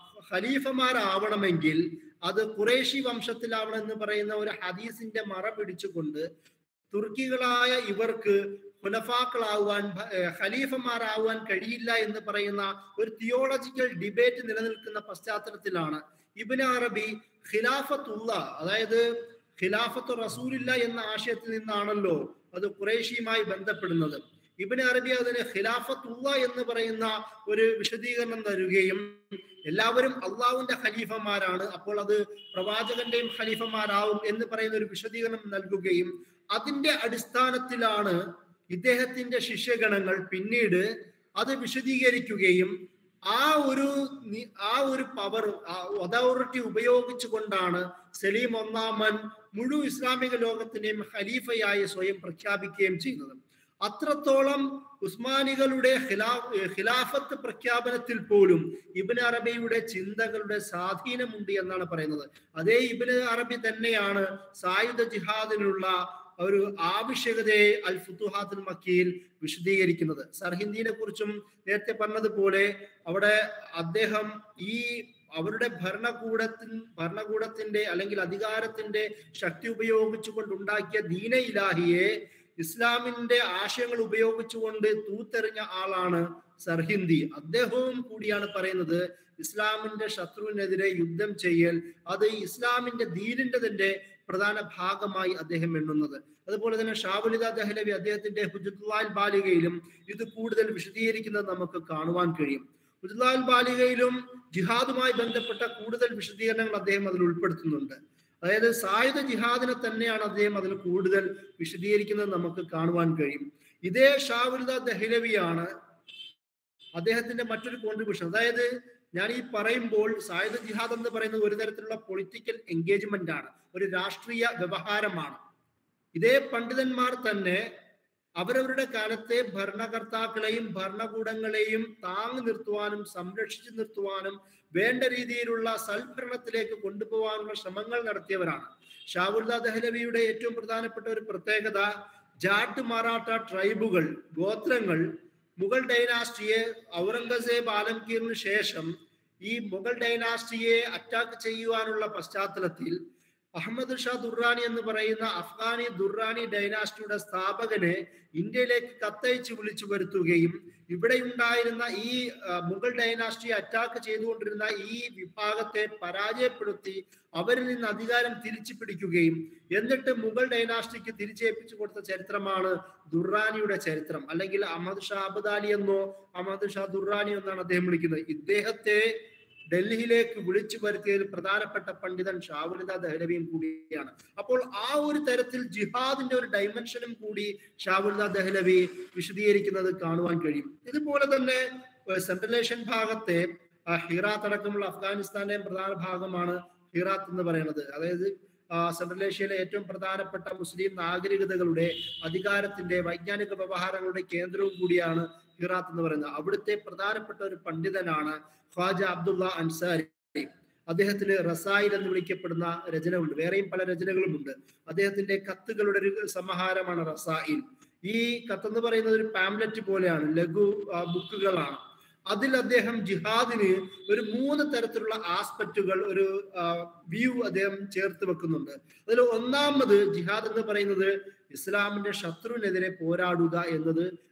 ഖലീഫമാരാവണമെങ്കിൽ അത് ഖുറേഷി വംശത്തിലാവണം എന്ന് പറയുന്ന ഒരു ഹദീസിന്റെ മറ പിടിച്ചുകൊണ്ട് തുർക്കികളായ ഇവർക്ക് ഖുലഫാക്കളാവാൻ ഭ- ഏർ ഖലീഫമാരാവാൻ കഴിയില്ല എന്ന് പറയുന്ന ഒരു തിയോളജിക്കൽ ഡിബേറ്റ് നിലനിൽക്കുന്ന പശ്ചാത്തലത്തിലാണ് ഇബിന് അറബി ഖിലാഫത്തുള്ള അതായത് ഖിലാഫത്ത് റസൂലില്ല എന്ന ആശയത്തിൽ നിന്നാണല്ലോ അത് ഖുറേഷിയുമായി ബന്ധപ്പെടുന്നത് ഇബിന് അറബി അതിന് ഖിലാഫത്തുള്ള എന്ന് പറയുന്ന ഒരു വിശദീകരണം തരുകയും എല്ലാവരും അള്ളാഹുവിന്റെ ഖലീഫമാരാണ് അപ്പോൾ അത് പ്രവാചകന്റെയും ഖലീഫമാരാവും എന്ന് പറയുന്ന ഒരു വിശദീകരണം നൽകുകയും അതിന്റെ അടിസ്ഥാനത്തിലാണ് ഇദ്ദേഹത്തിന്റെ ശിഷ്യഗണങ്ങൾ പിന്നീട് അത് വിശദീകരിക്കുകയും ആ ഒരു നി- ആ ഒരു പവർ അതോറിറ്റി ഉപയോഗിച്ചുകൊണ്ടാണ് സലീം ഒന്നാമൻ മുഴുവൻ ഇസ്ലാമിക ലോകത്തിന്റെയും ഖലീഫയായി സ്വയം പ്രഖ്യാപിക്കുകയും ചെയ്യുന്നത് അത്രത്തോളം ഉസ്മാനികളുടെ ഖിലാ ഖിലാഫത്ത് പ്രഖ്യാപനത്തിൽ പോലും ഇബിന് അറബിയുടെ ചിന്തകളുടെ സ്വാധീനമുണ്ട് എന്നാണ് പറയുന്നത് അതേ ഇബിന് അറബി തന്നെയാണ് സായുധ ജിഹാദിനുള്ള ഒരു ആവശ്യകതയെ അൽ ഫുത്തുഹാത്തുൽ മക്കിയിൽ വിശദീകരിക്കുന്നത് സർഹിന്ദിനെ കുറിച്ചും നേരത്തെ പറഞ്ഞതുപോലെ അവിടെ അദ്ദേഹം ഈ അവരുടെ ഭരണകൂടത്തിൻ ഭരണകൂടത്തിന്റെ അല്ലെങ്കിൽ അധികാരത്തിന്റെ ശക്തി ഉപയോഗിച്ചുകൊണ്ട് ഉണ്ടാക്കിയ ദീന ഇലാഹിയെ ഇസ്ലാമിന്റെ ആശയങ്ങൾ ഉപയോഗിച്ചുകൊണ്ട് തൂത്തെറിഞ്ഞ ആളാണ് സർഹിന്ദി അദ്ദേഹവും കൂടിയാണ് പറയുന്നത് ഇസ്ലാമിന്റെ ശത്രുവിനെതിരെ യുദ്ധം ചെയ്യൽ അത് ഇസ്ലാമിന്റെ ദീനിന്റെ തന്നെ പ്രധാന ഭാഗമായി അദ്ദേഹം എണ്ണുന്നത് അതുപോലെ തന്നെ ഷാവുലിദ ദഹ്ലവി അദ്ദേഹത്തിന്റെ ഹുജുദ്ലാൽ ബാലികയിലും ഇത് കൂടുതൽ വിശദീകരിക്കുന്നത് നമുക്ക് കാണുവാൻ കഴിയും ഹുജുദ്ലാൽ ബാലികയിലും ജിഹാദുമായി ബന്ധപ്പെട്ട കൂടുതൽ വിശദീകരണങ്ങൾ അദ്ദേഹം അതിൽ ഉൾപ്പെടുത്തുന്നുണ്ട് അതായത് സായുധ ജിഹാദിനെ തന്നെയാണ് അദ്ദേഹം അതിൽ കൂടുതൽ വിശദീകരിക്കുന്നത് നമുക്ക് കാണുവാൻ കഴിയും ഇതേ ഷാവുലിദ ദഹ്ലവിയാണ് അദ്ദേഹത്തിന്റെ മറ്റൊരു കോൺട്രിബ്യൂഷൻ അതായത് ഞാൻ ഈ പറയുമ്പോൾ സായുധ ജിഹാദ് എന്ന് പറയുന്നത് ഒരു തരത്തിലുള്ള പൊളിറ്റിക്കൽ എൻഗേജ്മെന്റ് ആണ് ഒരു രാഷ്ട്രീയ വ്യവഹാരമാണ് ഇതേ പണ്ഡിതന്മാർ തന്നെ അവരവരുടെ കാലത്തെ ഭരണകർത്താക്കളെയും ഭരണകൂടങ്ങളെയും താങ്ങി നിർത്തുവാനും സംരക്ഷിച്ചു നിർത്തുവാനും വേണ്ട രീതിയിലുള്ള സൽഭരണത്തിലേക്ക് കൊണ്ടുപോകാനുള്ള ശ്രമങ്ങൾ നടത്തിയവരാണ് ഷാവുല്ല ദഹ്ലവിയുടെ ഏറ്റവും പ്രധാനപ്പെട്ട ഒരു പ്രത്യേകത ജാട്ട് മറാഠ ട്രൈബുകൾ ഗോത്രങ്ങൾ മുഗൾ ഡൈനാസ്റ്റിയെ ഔറംഗസേബ് ആലംഗീറിന് ശേഷം ഈ മുഗൾ ഡൈനാസ്റ്റിയെ അറ്റാക്ക് ചെയ്യുവാനുള്ള പശ്ചാത്തലത്തിൽ അഹമ്മദ് ഷാ ദുർറാനി എന്ന് പറയുന്ന അഫ്ഗാനി ദുർറാനി ഡൈനാസ്റ്റിയുടെ സ്ഥാപകനെ ഇന്ത്യയിലേക്ക് കത്തയച്ച് വിളിച്ചു വരുത്തുകയും ഇവിടെ ഉണ്ടായിരുന്ന ഈ ആ, മുഗൾ ഡൈനാസ്റ്റിയെ അറ്റാക്ക് ചെയ്തുകൊണ്ടിരുന്ന ഈ വിഭാഗത്തെ പരാജയപ്പെടുത്തി അവരിൽ നിന്ന് അധികാരം തിരിച്ചു പിടിക്കുകയും എന്നിട്ട് മുഗൾ ഡൈനാസ്റ്റിക്ക് തിരിച്ചേൽപ്പിച്ചു കൊടുത്ത ചരിത്രമാണ് ദുർറാനിയുടെ ചരിത്രം അല്ലെങ്കിൽ അഹമ്മദ് ഷാ അബദാലി എന്നോ അഹമ്മദ് ഷാ ദുർറാനി എന്നാണ് അദ്ദേഹം വിളിക്കുന്നത് ഇദ്ദേഹത്തെ ഡൽഹിയിലേക്ക് വിളിച്ചു വരുത്തിയതിൽ പ്രധാനപ്പെട്ട പണ്ഡിതൻ ഷാവുലിദ ദഹ്ലവിയും കൂടിയാണ് അപ്പോൾ ആ ഒരു തരത്തിൽ ജിഹാദിന്റെ ഒരു ഡൈമെൻഷനും കൂടി ഷാവുലിദ ദഹ്ലവി വിശദീകരിക്കുന്നത് കാണുവാൻ കഴിയും ഇതുപോലെ തന്നെ ഏഹ് സെൻട്രൽ ഏഷ്യൻ ഭാഗത്തെ ആ, ഹിറാത്ത് അടക്കമുള്ള അഫ്ഗാനിസ്ഥാന്റെ പ്രധാന ഭാഗമാണ് ഹിറാത്ത് എന്ന് പറയുന്നത് അതായത് ആ, സെൻട്രൽ ഏഷ്യയിലെ ഏറ്റവും പ്രധാനപ്പെട്ട മുസ്ലിം നാഗരികതകളുടെ അധികാരത്തിന്റെ വൈജ്ഞാനിക വ്യവഹാരങ്ങളുടെ കേന്ദ്രവും കൂടിയാണ് ഹിറാത്ത് എന്ന് പറയുന്നത് അവിടുത്തെ പ്രധാനപ്പെട്ട ഒരു പണ്ഡിതനാണ് ഖ്വാജ അബ്ദുള്ള അൻസാരി അദ്ദേഹത്തിന് റസായിൽ എന്ന് വിളിക്കപ്പെടുന്ന രചന ഉണ്ട് വേറെയും പല രചനകളുമുണ്ട് അദ്ദേഹത്തിന്റെ കത്തുകളുടെ ഒരു സമാഹാരമാണ് റസായിൽ ഈ കത്തെന്ന് പറയുന്നത് ഒരു പാംലെറ്റ് പോലെയാണ് ലഘു ആ, ബുക്കുകളാണ് അതിൽ അദ്ദേഹം ജിഹാദിന് ഒരു മൂന്ന് തരത്തിലുള്ള ആസ്പെക്റ്റുകൾ ഒരു വ്യൂ അദ്ദേഹം ചേർത്ത് വെക്കുന്നുണ്ട് അതിൽ ഒന്നാമത് ജിഹാദ് എന്ന് പറയുന്നത് ഇസ്ലാമിന്റെ ശത്രുവിനെതിരെ പോരാടുക എന്നത്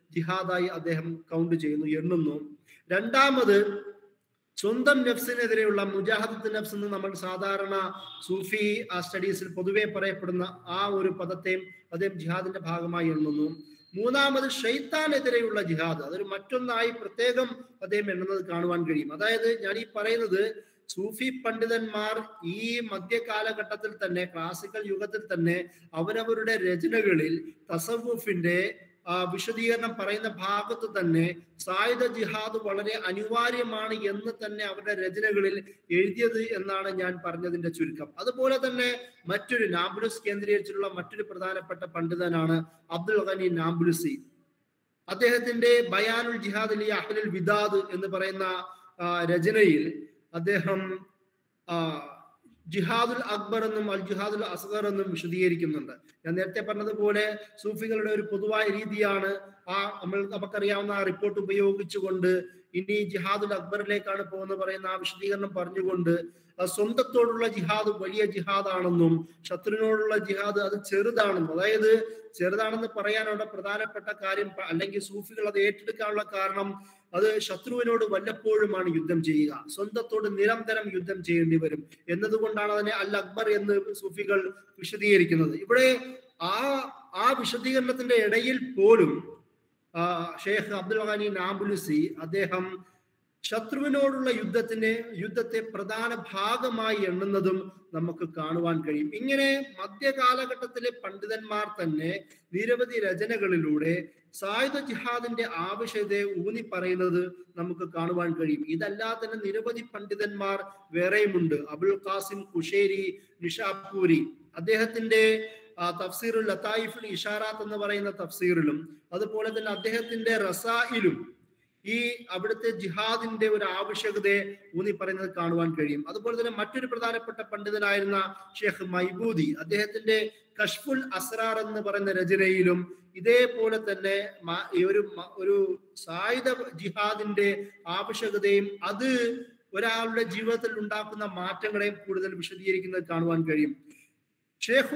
ജിഹാദായി അദ്ദേഹം കൗണ്ട് ചെയ്യുന്നു എണ്ണുന്നു രണ്ടാമത് സ്വന്തം നഫ്സിനെതിരെയുള്ള മുജാഹദത്ത് നഫ്സ് എന്ന് നമ്മൾ സാധാരണ സൂഫി ആ സ്റ്റഡീസിൽ പൊതുവെ പറയപ്പെടുന്ന ആ ഒരു പദത്തെയും അദ്ദേഹം ജിഹാദിന്റെ ഭാഗമായി എണ്ണുന്നു മൂന്നാമത് ഷെയ്ത്താനെതിരെയുള്ള ജിഹാദ് അതൊരു മറ്റൊന്നായി പ്രത്യേകം അദ്ദേഹം എണ്ണുന്നത് കാണുവാൻ കഴിയും അതായത് ഞാൻ ഈ പറയുന്നത് സൂഫി പണ്ഡിതന്മാർ ഈ മധ്യകാലഘട്ടത്തിൽ തന്നെ ക്ലാസിക്കൽ യുഗത്തിൽ തന്നെ അവരവരുടെ രചനകളിൽ തസവുഫിന്റെ ആ വിശദീകരണം പറയുന്ന ഭാഗത്ത് തന്നെ സായുധ ജിഹാദ് വളരെ അനിവാര്യമാണ് എന്ന് തന്നെ അവരുടെ രചനകളിൽ എഴുതിയത് എന്നാണ് ഞാൻ പറഞ്ഞതിന്റെ ചുരുക്കം അതുപോലെ തന്നെ മറ്റൊരു നാംബുലസ് കേന്ദ്രീകരിച്ചിട്ടുള്ള മറ്റൊരു പ്രധാനപ്പെട്ട പണ്ഡിതനാണ് അബ്ദുൽ ഖനി നാംബുലുസി അദ്ദേഹത്തിന്റെ ബയാനുൽ ജിഹാദ് അലി അഹ്ലുൽ വിദാദ് എന്ന് പറയുന്ന ആ, രചനയിൽ അദ്ദേഹം ആ, ജിഹാദുൽ അക്ബർ എന്നും അൽ ജിഹാദുൽ അസ്ഗർ എന്നും വിശദീകരിക്കുന്നുണ്ട് ഞാൻ നേരത്തെ പറഞ്ഞതുപോലെ സൂഫികളുടെ ഒരു പൊതുവായ രീതിയാണ് ആ നമ്മൾ നമുക്കറിയാവുന്ന ആ റിപ്പോർട്ട് ഉപയോഗിച്ചുകൊണ്ട് ഇനി ജിഹാദുൽ അക്ബറിലേക്കാണ് പോകുന്നത് പറയുന്ന ആ വിശദീകരണം പറഞ്ഞുകൊണ്ട് ആ സ്വന്തത്തോടുള്ള ജിഹാദ് വലിയ ജിഹാദാണെന്നും ശത്രുവിനോടുള്ള ജിഹാദ് അത് ചെറുതാണെന്നും അതായത് ചെറുതാണെന്ന് പറയാനുള്ള പ്രധാനപ്പെട്ട കാര്യം പ- അല്ലെങ്കിൽ സൂഫികൾ അത് ഏറ്റെടുക്കാനുള്ള കാരണം അത് ശത്രുവിനോട് വല്ലപ്പോഴുമാണ് യുദ്ധം ചെയ്യുക സ്വന്തത്തോട് നിരന്തരം യുദ്ധം ചെയ്യേണ്ടി വരും എന്നതുകൊണ്ടാണ് അതിനെ അൽ അക്ബർ എന്ന് സൂഫികൾ വിശദീകരിക്കുന്നത് ഇവിടെ ആ ആ വിശദീകരണത്തിന്റെ ഇടയിൽ പോലും ആ, ഷേഖ് അബ്ദുൽ ഖാനി നാബുലുസി അദ്ദേഹം ശത്രുവിനോടുള്ള യുദ്ധത്തിന് യുദ്ധത്തെ പ്രധാന ഭാഗമായി എണ്ണുന്നതും നമുക്ക് കാണുവാൻ കഴിയും ഇങ്ങനെ മധ്യകാലഘട്ടത്തിലെ പണ്ഡിതന്മാർ തന്നെ നിരവധി രചനകളിലൂടെ സായുധ ജിഹാദിന്റെ ആവശ്യകതയെ ഊന്നി പറയുന്നത് നമുക്ക് കാണുവാൻ കഴിയും ഇതല്ലാതെ തന്നെ നിരവധി പണ്ഡിതന്മാർ വേറെയുമുണ്ട് അബുൽ ഖാസിം കുഷേരി നിഷാപൂരി അദ്ദേഹത്തിന്റെ ആ, തഫ്സീറുൽ ലത്തായിഫുൽ ഇഷാറാത്ത് എന്ന് പറയുന്ന തഫ്സീറിലും അതുപോലെ തന്നെ അദ്ദേഹത്തിന്റെ റസായിലും ഈ അവിടുത്തെ ജിഹാദിന്റെ ഒരു ആവശ്യകതയെ ഊന്നി പറയുന്നത് കാണുവാൻ കഴിയും അതുപോലെ തന്നെ മറ്റൊരു പ്രധാനപ്പെട്ട പണ്ഡിതനായിരുന്ന ഷെയ്ഖ് മൈബൂദി അദ്ദേഹത്തിന്റെ കഷ്ഫുൽ അസ്രാർ എന്ന് പറയുന്ന രചനയിലും ഇതേപോലെ തന്നെ മ- ഈ ഒരു മ- ഒരു സായുധ ജിഹാദിന്റെ ആവശ്യകതയും അത് ഒരാളുടെ ജീവിതത്തിൽ ഉണ്ടാക്കുന്ന മാറ്റങ്ങളെയും കൂടുതൽ വിശദീകരിക്കുന്നത് കാണുവാൻ കഴിയും ഷേഖു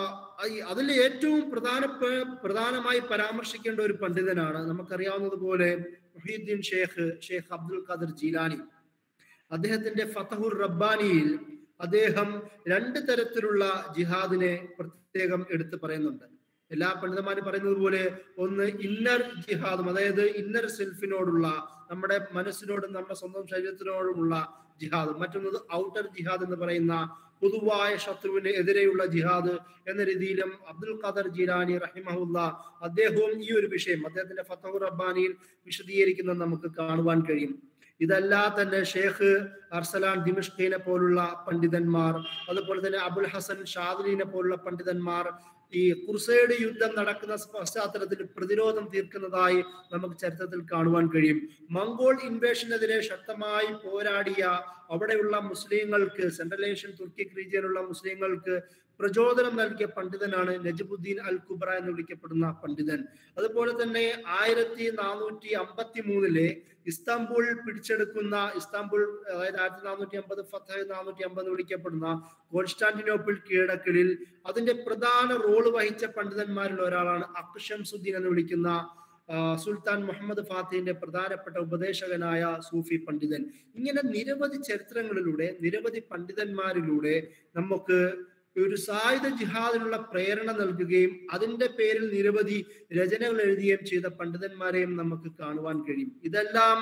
അതിൽ ഏറ്റവും പ്രധാന പ്രധാനമായി പരാമർശിക്കേണ്ട ഒരു പണ്ഡിതനാണ് നമുക്കറിയാവുന്നതുപോലെ മുഹീദ്ദീൻ ഷേഖ് ഷേഖ് അബ്ദുൽ ഖാദർ ജീലാനി അദ്ദേഹത്തിന്റെ ഫതഹുർ റബ്ബാനിയിൽ അദ്ദേഹം രണ്ട് തരത്തിലുള്ള ജിഹാദിനെ പ്രത്യേകം എടുത്തു പറയുന്നുണ്ട് എല്ലാ പണ്ഡിതന്മാരും പറയുന്നത് പോലെ ഒന്ന് ഇന്നർ ജിഹാദും അതായത് ഇന്നർ സെൽഫിനോടുള്ള നമ്മുടെ മനസ്സിനോടും നമ്മുടെ സ്വന്തം ശരീരത്തിനോടുമുള്ള ജിഹാദ് മറ്റൊന്നത് ഔട്ടർ ജിഹാദ് എന്ന് പറയുന്ന പൊതുവായ ശത്രുവിന് എതിരെയുള്ള ജിഹാദ് എന്ന രീതിയിലും അബ്ദുൽ ഖാദർ ജീലാനി റഹിമഹുല്ല അദ്ദേഹവും ഈ ഒരു വിഷയം അദ്ദേഹത്തിന്റെ ഫത്തഹുർ റബ്ബാനിയിൽ വിശദീകരിക്കുന്നത് നമുക്ക് കാണുവാൻ കഴിയും ഇതല്ലാ തന്നെ ഷേഖ് അർസലാൻ ദിമിഷ്കീനെ പോലുള്ള പണ്ഡിതന്മാർ അതുപോലെ തന്നെ അബുൽ ഹസൻ ഷാദിലിനെ പോലുള്ള പണ്ഡിതന്മാർ ഈ കുർസൈഡ് യുദ്ധം നടക്കുന്ന പശ്ചാത്തലത്തിൽ പ്രതിരോധം തീർക്കുന്നതായി നമുക്ക് ചരിത്രത്തിൽ കാണുവാൻ കഴിയും മംഗോൾ ഇൻവേഷനെതിരെ ശക്തമായി പോരാടിയ അവിടെയുള്ള മുസ്ലിങ്ങൾക്ക് സെൻട്രൽ ഏഷ്യൻ തുർക്കിക് റീജിയനുള്ള മുസ്ലിങ്ങൾക്ക് പ്രചോദനം നൽകിയ പണ്ഡിതനാണ് നജബുദ്ദീൻ അൽ കുബ്ര എന്ന് വിളിക്കപ്പെടുന്ന പണ്ഡിതൻ അതുപോലെ തന്നെ ആയിരത്തി നാനൂറ്റി അമ്പത്തി മൂന്നിലെ ഇസ്താംബുൾ പിടിച്ചെടുക്കുന്ന ഇസ്താംബുൾ അതായത് ആയിരത്തി നാനൂറ്റി അമ്പത് ഫത്തഹ് നാനൂറ്റി അമ്പത് എന്ന് വിളിക്കപ്പെടുന്ന കോൺസ്റ്റാന്റിനോപ്പിൾ കീഴടക്കലിൽ അതിന്റെ പ്രധാന റോള് വഹിച്ച പണ്ഡിതന്മാരിൽ ഒരാളാണ് അക്ഷംസുദ്ദീൻ എന്ന് വിളിക്കുന്ന ആ, സുൽത്താൻ മുഹമ്മദ് ഫാത്തിന്റെ പ്രധാനപ്പെട്ട ഉപദേശകനായ സൂഫി പണ്ഡിതൻ ഇങ്ങനെ നിരവധി ചരിത്രങ്ങളിലൂടെ നിരവധി പണ്ഡിതന്മാരിലൂടെ നമുക്ക് ഒരു സായുധ ജിഹാദിനുള്ള പ്രേരണ നൽകുകയും അതിന്റെ പേരിൽ നിരവധി രചനകൾ എഴുതുകയും ചെയ്ത പണ്ഡിതന്മാരെയും നമുക്ക് കാണുവാൻ കഴിയും ഇതെല്ലാം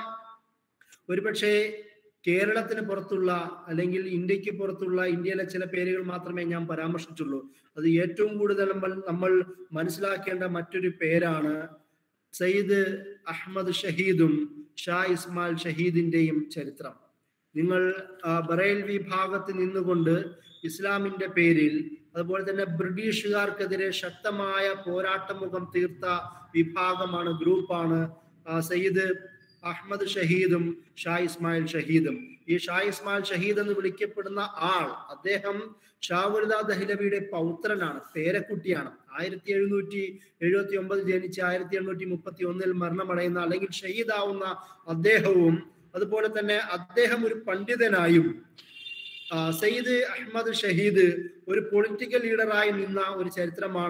ഒരുപക്ഷെ കേരളത്തിന് പുറത്തുള്ള അല്ലെങ്കിൽ ഇന്ത്യക്ക് പുറത്തുള്ള ഇന്ത്യയിലെ ചില പേരുകൾ മാത്രമേ ഞാൻ പരാമർശിച്ചുള്ളൂ അത് ഏറ്റവും കൂടുതൽ നമ്മൾ നമ്മൾ മനസ്സിലാക്കേണ്ട മറ്റൊരു പേരാണ് സയ്യിദ് അഹമ്മദ് ഷഹീദും ഷാ ഇസ്മാൽ ഷഹീദിന്റെയും ചരിത്രം നിങ്ങൾ ആ, ബറേൽ വിഭാഗത്ത് നിന്നുകൊണ്ട് ഇസ്ലാമിന്റെ പേരിൽ അതുപോലെ തന്നെ ബ്രിട്ടീഷുകാർക്കെതിരെ ശക്തമായ പോരാട്ടമുഖം തീർത്ത വിഭാഗമാണ് ഗ്രൂപ്പാണ് ആ, സയ്യിദ് അഹമ്മദ് ഷഹീദും ഷാ ഇസ്മായിൽ ഷഹീദും ഈ ഷാ ഇസ്മായിൽ ഷഹീദ് എന്ന് വിളിക്കപ്പെടുന്ന ആൾ അദ്ദേഹം ഷാവുൽദ ദഹ്ലവിയുടെ പൗത്രനാണ് പേരക്കുട്ടിയാണ് ആയിരത്തി എഴുന്നൂറ്റി എഴുപത്തി ഒമ്പത് ജനിച്ച് ആയിരത്തി എണ്ണൂറ്റി മുപ്പത്തി ഒന്നിൽ മരണമടയുന്ന അല്ലെങ്കിൽ ഷഹീദാവുന്ന അദ്ദേഹവും അതുപോലെ തന്നെ അദ്ദേഹം ഒരു പണ്ഡിതനായും ആ, സയ്യിദ് അഹമ്മദ് ഷഹീദ് ഒരു പൊളിറ്റിക്കൽ ലീഡറായി നിന്ന ഒരു ചരിത്രമാണ്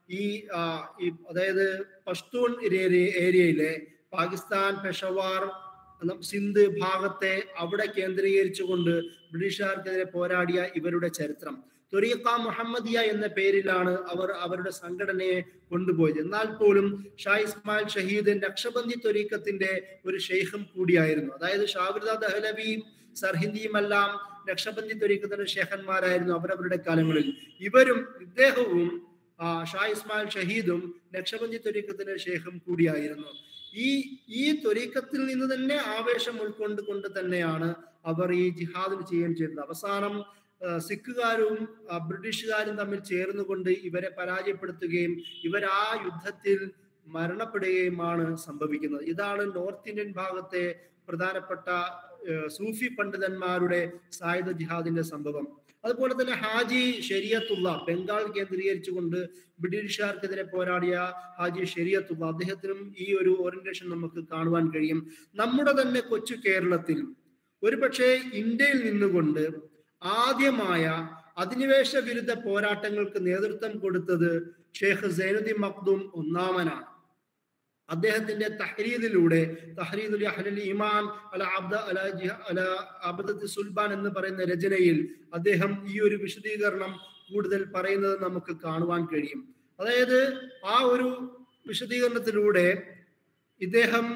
ഈ ആ, ഈ അതായത് പഷ്തൂൺ ഏരിയ- ഏരിയയിലെ പാകിസ്ഥാൻ പെഷവാർ നം- സിന്ധ് ഭാഗത്തെ അവിടെ കേന്ദ്രീകരിച്ചുകൊണ്ട് ബ്രിട്ടീഷുകാർക്കെതിരെ പോരാടിയ ഇവരുടെ ചരിത്രം ത്വരീഖ മുഹമ്മദിയ എന്ന പേരിലാണ് അവർ അവരുടെ സംഘടനയെ കൊണ്ടുപോയത് എന്നാൽ പോലും ഷാ ഇസ്മായിൽ ഷഹീദ് നക്ഷബന്ദി ത്വരീഖത്തിന്റെ ഒരു ഷെയ്ഖും കൂടിയായിരുന്നു അതായത് ഷാവിർദ ദഹലവിയും സർഹിന്ദിയുമെല്ലാം നക്ഷബന്ദി ത്വരീഖത്തിന്റെ ഷേഖന്മാരായിരുന്നു അവരവരുടെ കാലങ്ങളിൽ ഇവരും ഇദ്ദേഹവും ആ, ഷാ ഇസ്മായിൽ ഷഹീദും നക്ഷബന്ദി ത്വരീഖത്തിന്റെ ഷേഖും കൂടിയായിരുന്നു ഈ ഈ ത്വരീഖത്തിൽ നിന്ന് തന്നെ ആവേശം ഉൾക്കൊണ്ട് കൊണ്ട് തന്നെയാണ് അവർ ഈ ജിഹാദിന് ചെയ്യുകയും ചെയ്തത് അവസാനം ആ, സിഖുകാരും ആ, ബ്രിട്ടീഷുകാരും തമ്മിൽ ചേർന്നുകൊണ്ട് ഇവരെ പരാജയപ്പെടുത്തുകയും ഇവർ ആ യുദ്ധത്തിൽ മരണപ്പെടുകയുമാണ് സംഭവിക്കുന്നത് ഇതാണ് നോർത്ത് ഇന്ത്യൻ ഭാഗത്തെ പ്രധാനപ്പെട്ട ഏർ, സൂഫി പണ്ഡിതന്മാരുടെ സായുധ ജിഹാദിന്റെ സംഭവം അതുപോലെ തന്നെ ഹാജി ഷെരിയത്തുള്ള ബംഗാൾ കേന്ദ്രീകരിച്ചുകൊണ്ട് ബ്രിട്ടീഷുകാർക്കെതിരെ പോരാടിയ ഹാജി ഷെരിയത്തുള്ള അദ്ദേഹത്തിനും ഈ ഒരു ഓറിയന്റേഷൻ നമുക്ക് കാണുവാൻ കഴിയും നമ്മുടെ തന്നെ കൊച്ചു കേരളത്തിൽ ഒരുപക്ഷെ ഇന്ത്യയിൽ നിന്നുകൊണ്ട് ആദ്യമായ അധിനിവേശ വിരുദ്ധ പോരാട്ടങ്ങൾക്ക് നേതൃത്വം കൊടുത്തത് ഷെയ്ഖ് സൈനുദ്ദീൻ മഖ്ദൂം ഒന്നാമനാണ് അദ്ദേഹത്തിന്റെ തഹരീദിലൂടെ തഹരീദുൽ അഹ്ലൽ ഈമാൻ അല അബ്ദ അല ജിഹ- അല അബ്ദത്ത് സുൽബാൻ എന്ന് പറയുന്ന രചനയിൽ അദ്ദേഹം ഈ ഒരു വിശദീകരണം കൂടുതൽ പറയുന്നത് നമുക്ക് കാണുവാൻ കഴിയും അതായത് ആ ഒരു വിശദീകരണത്തിലൂടെ ഇദ്ദേഹം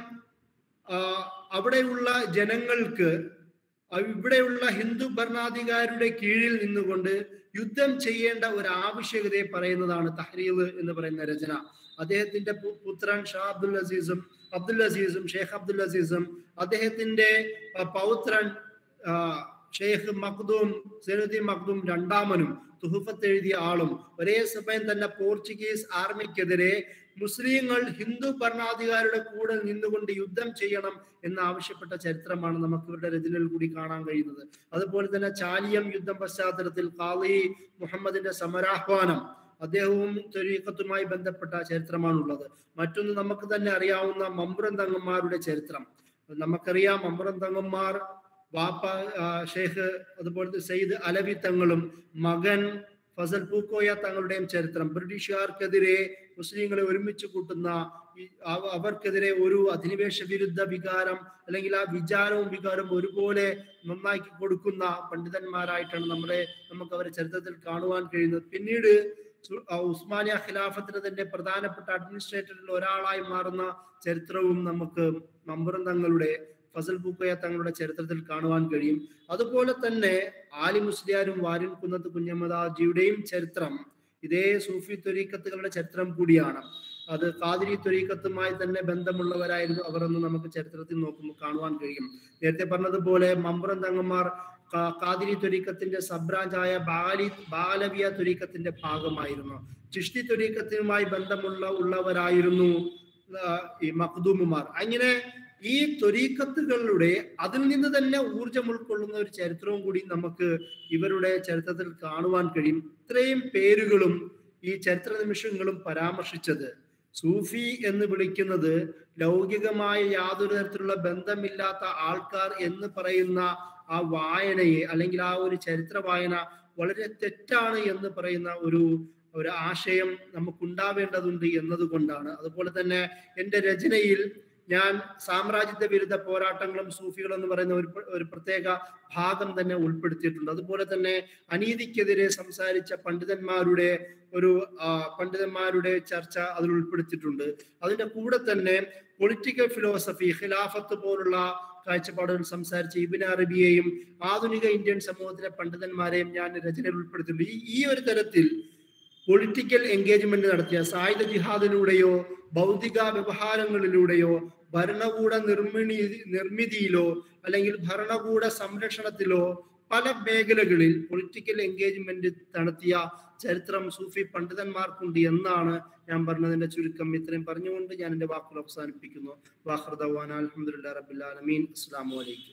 ആ, അവിടെയുള്ള ജനങ്ങൾക്ക് അ- ഇവിടെയുള്ള ഹിന്ദു ഭരണാധികാരിയുടെ കീഴിൽ നിന്നുകൊണ്ട് യുദ്ധം ചെയ്യേണ്ട ഒരു ആവശ്യകതയെ പറയുന്നതാണ് തഹരീവ് എന്ന് പറയുന്ന രചന അദ്ദേഹത്തിന്റെ പു- പുത്രൻ ഷാ അബ്ദുൽ അസീസും അബ്ദുൽ അസീസും ഷെയ്ഖ് അബ്ദുൽ അസീസും അദ്ദേഹത്തിന്റെ ആ, പൗത്രൻ ആ, ഷെയ്ഖ് മഖ്ദൂം സൈനുദ്ദീൻ മഖ്ദൂം രണ്ടാമനും തുഹഫത്ത് എഴുതിയ ആളും ഒരേ സമയം തന്നെ പോർച്ചുഗീസ് ആർമിക്കെതിരെ മുസ്ലിങ്ങൾ ഹിന്ദു ഭരണാധികാരിയുടെ കൂടെ നിന്നുകൊണ്ട് യുദ്ധം ചെയ്യണം എന്ന് ആവശ്യപ്പെട്ട ചരിത്രമാണ് നമുക്ക് ഇവരുടെ രചനയിൽ കൂടി കാണാൻ കഴിയുന്നത് അതുപോലെ തന്നെ ചാലിയം യുദ്ധം പശ്ചാത്തലത്തിൽ ഖാലി മുഹമ്മദിന്റെ സമരാഹ്വാനം അദ്ദേഹവും ത്വരീഖത്തുമായി ബന്ധപ്പെട്ട ചരിത്രമാണുള്ളത് മറ്റൊന്ന് നമുക്ക് തന്നെ അറിയാവുന്ന മമ്പ്രം തങ്ങന്മാരുടെ ചരിത്രം നമുക്കറിയാം മമ്പ്രം തങ്ങന്മാർ വാപ്പ ആ, ഷെയ്ഖ് അതുപോലത്തെ സയ്യിദ് അലവി തങ്ങളും മകൻ ഫസൽ പൂക്കോയ തങ്ങളുടെയും ചരിത്രം ബ്രിട്ടീഷുകാർക്കെതിരെ മുസ്ലിങ്ങളെ ഒരുമിച്ച് കൂട്ടുന്ന ഈ അവ- അവർക്കെതിരെ ഒരു അധിനിവേശ വിരുദ്ധ വികാരം അല്ലെങ്കിൽ ആ വിചാരവും വികാരവും ഒരുപോലെ നന്നാക്കി കൊടുക്കുന്ന പണ്ഡിതന്മാരായിട്ടാണ് നമ്മുടെ നമുക്ക് അവരെ ചരിത്രത്തിൽ കാണുവാൻ കഴിയുന്നത് പിന്നീട് സു- ആ ഉസ്മാനിയ ഖിലാഫത്തിന് തന്നെ പ്രധാനപ്പെട്ട അഡ്മിനിസ്ട്രേറ്ററിൽ ഒരാളായി മാറുന്ന ചരിത്രവും നമുക്ക് മമ്പുറം തങ്ങളുടെ ഫസൽ പൂക്കോയ തങ്ങളുടെ ചരിത്രത്തിൽ കാണുവാൻ കഴിയും അതുപോലെ തന്നെ ആലി മുസ്ലിയാരും വാര്യൻ കുന്നത്ത് കുഞ്ഞമ്മദാജിയുടെയും ചരിത്രം ഇതേ സൂഫി ത്വരീക്കത്തുകളുടെ ചരിത്രം കൂടിയാണ് അത് കാതിരി ത്വരീക്കത്തുമായി തന്നെ ബന്ധമുള്ളവരായിരുന്നു അവർ എന്ന് നമുക്ക് ചരിത്രത്തിൽ നോക്കുമ്പോൾ കാണുവാൻ കഴിയും നേരത്തെ പറഞ്ഞതുപോലെ മമ്പുറം തങ്ങന്മാർ കാ- കാതിരി ത്വരീക്കത്തിന്റെ സബ് ബ്രാഞ്ചായ ബാലി ബാലവിയ ത്വരീക്കത്തിന്റെ ഭാഗമായിരുന്നു ചിഷ്ടി ത്വരീക്കത്തിനുമായി ബന്ധമുള്ള ഉള്ളവരായിരുന്നു ആ, ഈ മഖ്ദൂമുമാർ അങ്ങനെ ഈ ത്വരീക്കത്തുകളുടെ അതിൽ നിന്ന് തന്നെ ഊർജം ഉൾക്കൊള്ളുന്ന ഒരു ചരിത്രവും കൂടി നമുക്ക് ഇവരുടെ ചരിത്രത്തിൽ കാണുവാൻ കഴിയും ഇത്രയും പേരുകളും ഈ ചരിത്ര നിമിഷങ്ങളും പരാമർശിച്ചത് സൂഫി എന്ന് വിളിക്കുന്നത് ലൗകികമായ യാതൊരു തരത്തിലുള്ള ബന്ധമില്ലാത്ത ആൾക്കാർ എന്ന് പറയുന്ന ആ വായനയെ അല്ലെങ്കിൽ ആ ഒരു ചരിത്ര വായന വളരെ തെറ്റാണ് എന്ന് പറയുന്ന ഒരു ഒരു ആശയം നമുക്കുണ്ടാവേണ്ടതുണ്ട് എന്നതുകൊണ്ടാണ് അതുപോലെ തന്നെ എൻ്റെ രചനയിൽ ഞാൻ സാമ്രാജ്യത്വ വിരുദ്ധ പോരാട്ടങ്ങളും സൂഫികളും എന്ന് പറയുന്ന ഒരു പ്ര- ഒരു പ്രത്യേക ഭാഗം തന്നെ ഉൾപ്പെടുത്തിയിട്ടുണ്ട് അതുപോലെ തന്നെ അനീതിക്കെതിരെ സംസാരിച്ച പണ്ഡിതന്മാരുടെ ഒരു ആ, പണ്ഡിതന്മാരുടെ ചർച്ച അതിൽ ഉൾപ്പെടുത്തിയിട്ടുണ്ട് അതിന്റെ കൂടെ തന്നെ പൊളിറ്റിക്കൽ ഫിലോസഫി ഖിലാഫത്ത് പോലുള്ള കാഴ്ചപ്പാടുകൾ സംസാരിച്ച ഇബിൻ അറബിയെയും ആധുനിക ഇന്ത്യൻ സമൂഹത്തിലെ പണ്ഡിതന്മാരെയും ഞാൻ രചനയിൽ ഉൾപ്പെടുത്തിയിട്ടുണ്ട് ഈ ഈ ഒരു തരത്തിൽ പൊളിറ്റിക്കൽ എൻഗേജ്മെന്റ് നടത്തിയ സായുധ ജിഹാദിലൂടെയോ ഭൗതിക വ്യവഹാരങ്ങളിലൂടെയോ ഭരണകൂട നിർമ്മിണി നിർമ്മിതിയിലോ അല്ലെങ്കിൽ ഭരണകൂട സംരക്ഷണത്തിലോ പല മേഖലകളിൽ പൊളിറ്റിക്കൽ എൻഗേജ്മെന്റ് നടത്തിയ ചരിത്രം സൂഫി പണ്ഡിതന്മാർക്കുണ്ട് എന്നാണ് ഞാൻ പറഞ്ഞതിന്റെ ചുരുക്കം ഇത്രയും പറഞ്ഞുകൊണ്ട് ഞാൻ എന്റെ വാക്കുകൾ അവസാനിപ്പിക്കുന്നു വാഹൃദവാൻ അലഹമുല്ലാ റബിൻ അലമീൻ അസ്സാം വലൈക്കും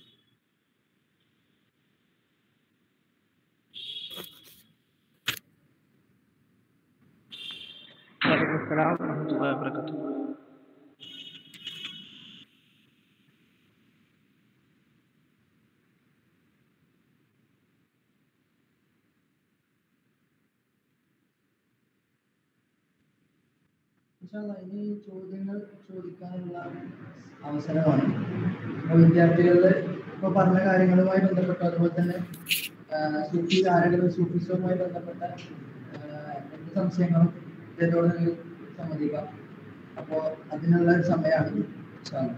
വലൈക്കും അസ്സലാം വറഹ്മത്തുള്ളാഹി വബറകാതുഹു ഇൻഷാല്ലാ, ഇനി ചോദ്യങ്ങൾ ചോദിക്കാനുള്ള അവസരമാണ് അപ്പോൾ വിദ്യാർത്ഥികളുടെ ഇപ്പോൾ പറഞ്ഞ കാര്യങ്ങളുമായി ബന്ധപ്പെട്ട് അതുപോലെ തന്നെ ആ, സൂഫി ആരെങ്കിലും സൂഫിസവുമായി ബന്ധപ്പെട്ട ആ, എന്ത് സംശയങ്ങളും ഇതിനോട് നിങ്ങൾക്ക് സമ്മതിക്കാം അപ്പോൾ അതിനുള്ള ഒരു സമയമാണ് ഇൻഷാല്ലാ.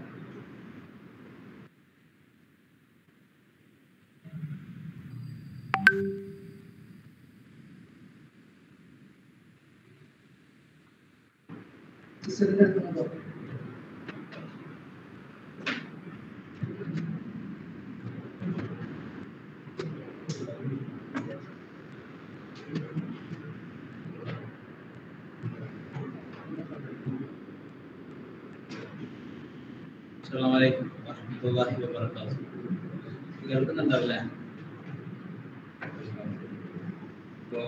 സിസ്റ്ററിന്റെ അടുത്ത് നിന്ന് തുടങ്ങാം. അസ്സലാമു അലൈക്കും വറഹ്മത്തുള്ളാഹി വബറകാതുഹു കേൾക്കുന്നുണ്ടാവില്ലേ അപ്പോ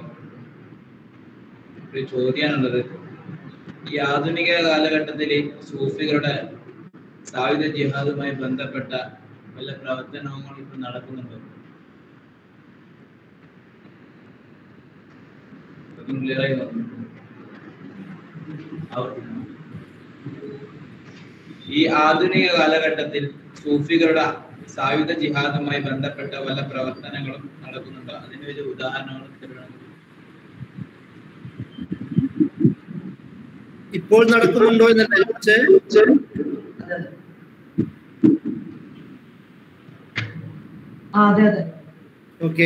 ഒരു ചോദ്യമാണുള്ളത് ഈ ആധുനിക കാലഘട്ടത്തിൽ സൂഫികളുടെ സായുധ ജിഹാദുമായി ബന്ധപ്പെട്ട വല്ല പ്രവർത്തനങ്ങളും ഇപ്പൊ നടക്കുന്നുണ്ടോ അതൊന്ന് clear ആയി നോക്കണം. അവർ- ഈ ആധുനിക കാലഘട്ടത്തിൽ സൂഫികളുടെ സായുധ ജിഹാദുമായി ബന്ധപ്പെട്ട വല്ല പ്രവർത്തനങ്ങളും നടക്കുന്നുണ്ടോ അതിന് ഒരു ഉദാഹരണങ്ങൾ തരണം. ഇപ്പോൾ നടക്കുന്നുണ്ടോ എന്നല്ല ചോദിച്ചേ അതെ, അതെ. ആ അതെ അതെ ഓക്കെ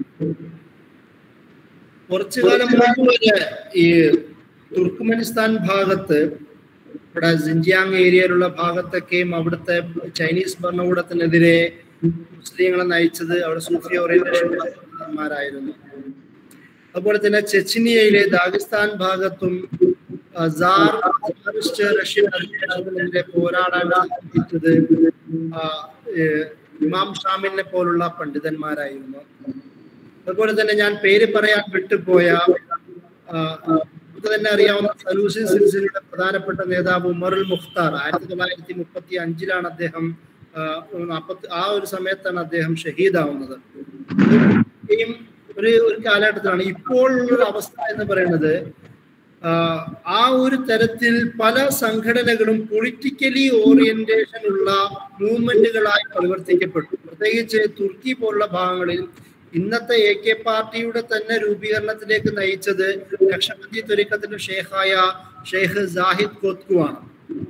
കുറച്ചു കാലം മുമ്പ് വരെ ഈ തുർക്ക്മെനിസ്ഥാൻ ഭാഗത്ത് ഇവിടെ സിൻജിയാങ് ഏരിയയിലുള്ള ഭാഗത്തൊക്കെയും അവിടുത്തെ ചൈനീസ് ഭരണകൂടത്തിനെതിരെ മുസ്ലിങ്ങളെ നയിച്ചത് അവിടെ സൂഫി ഓറിയന്റേഷന്മാരായിരുന്നു അതുപോലെ തന്നെ ചെച്ചിനിയയിലെ ദാഗിസ്ഥാൻ ഭാഗത്തും ആ, സാർ സാറിസ്റ്റ് റഷ്യൻ അധിനിവേശത്തിനെതിരെ പോരാടാൻ സാധിച്ചത് ആ, ഏ, ഇമാം ഷാമിലിനെ പോലുള്ള പണ്ഡിതന്മാരായിരുന്നു അതുപോലെ തന്നെ ഞാൻ പേര് പറയാൻ വിട്ടുപോയ ആ, നമുക്ക് തന്നെ അറിയാവുന്ന സലൂസി സിൽസിലയുടെ പ്രധാനപ്പെട്ട നേതാവ് ഉമറുൽ മുഖ്താർ ആയിരത്തി തൊള്ളായിരത്തി മുപ്പത്തി അഞ്ചിലാണ് അദ്ദേഹം ആ, നാപ്പത്തി ആ ഒരു സമയത്താണ് അദ്ദേഹം ഷഹീദാവുന്നത് ഇനിയും ഒരു ഒരു കാലഘട്ടത്തിലാണ് ഇപ്പോൾ ഉള്ള അവസ്ഥ എന്ന് പറയുന്നത് ആ, ആ ഒരു തരത്തിൽ പല സംഘടനകളും പൊളിറ്റിക്കലി ഓറിയന്റേഷൻ ഉള്ള മൂവ്മെന്റുകളായി പരിവർത്തിക്കപ്പെട്ടു പ്രത്യേകിച്ച് തുർക്കി പോലുള്ള ഭാഗങ്ങളിൽ ഇന്നത്തെ എ കെ പാർട്ടിയുടെ തന്നെ രൂപീകരണത്തിലേക്ക് നയിച്ചത് ലക്ഷപതി ത്വരിക്കത്തിന്റെ ഷേഖായ ഷെയ്ഖ് സാഹിദ് കോത്കു ആണ്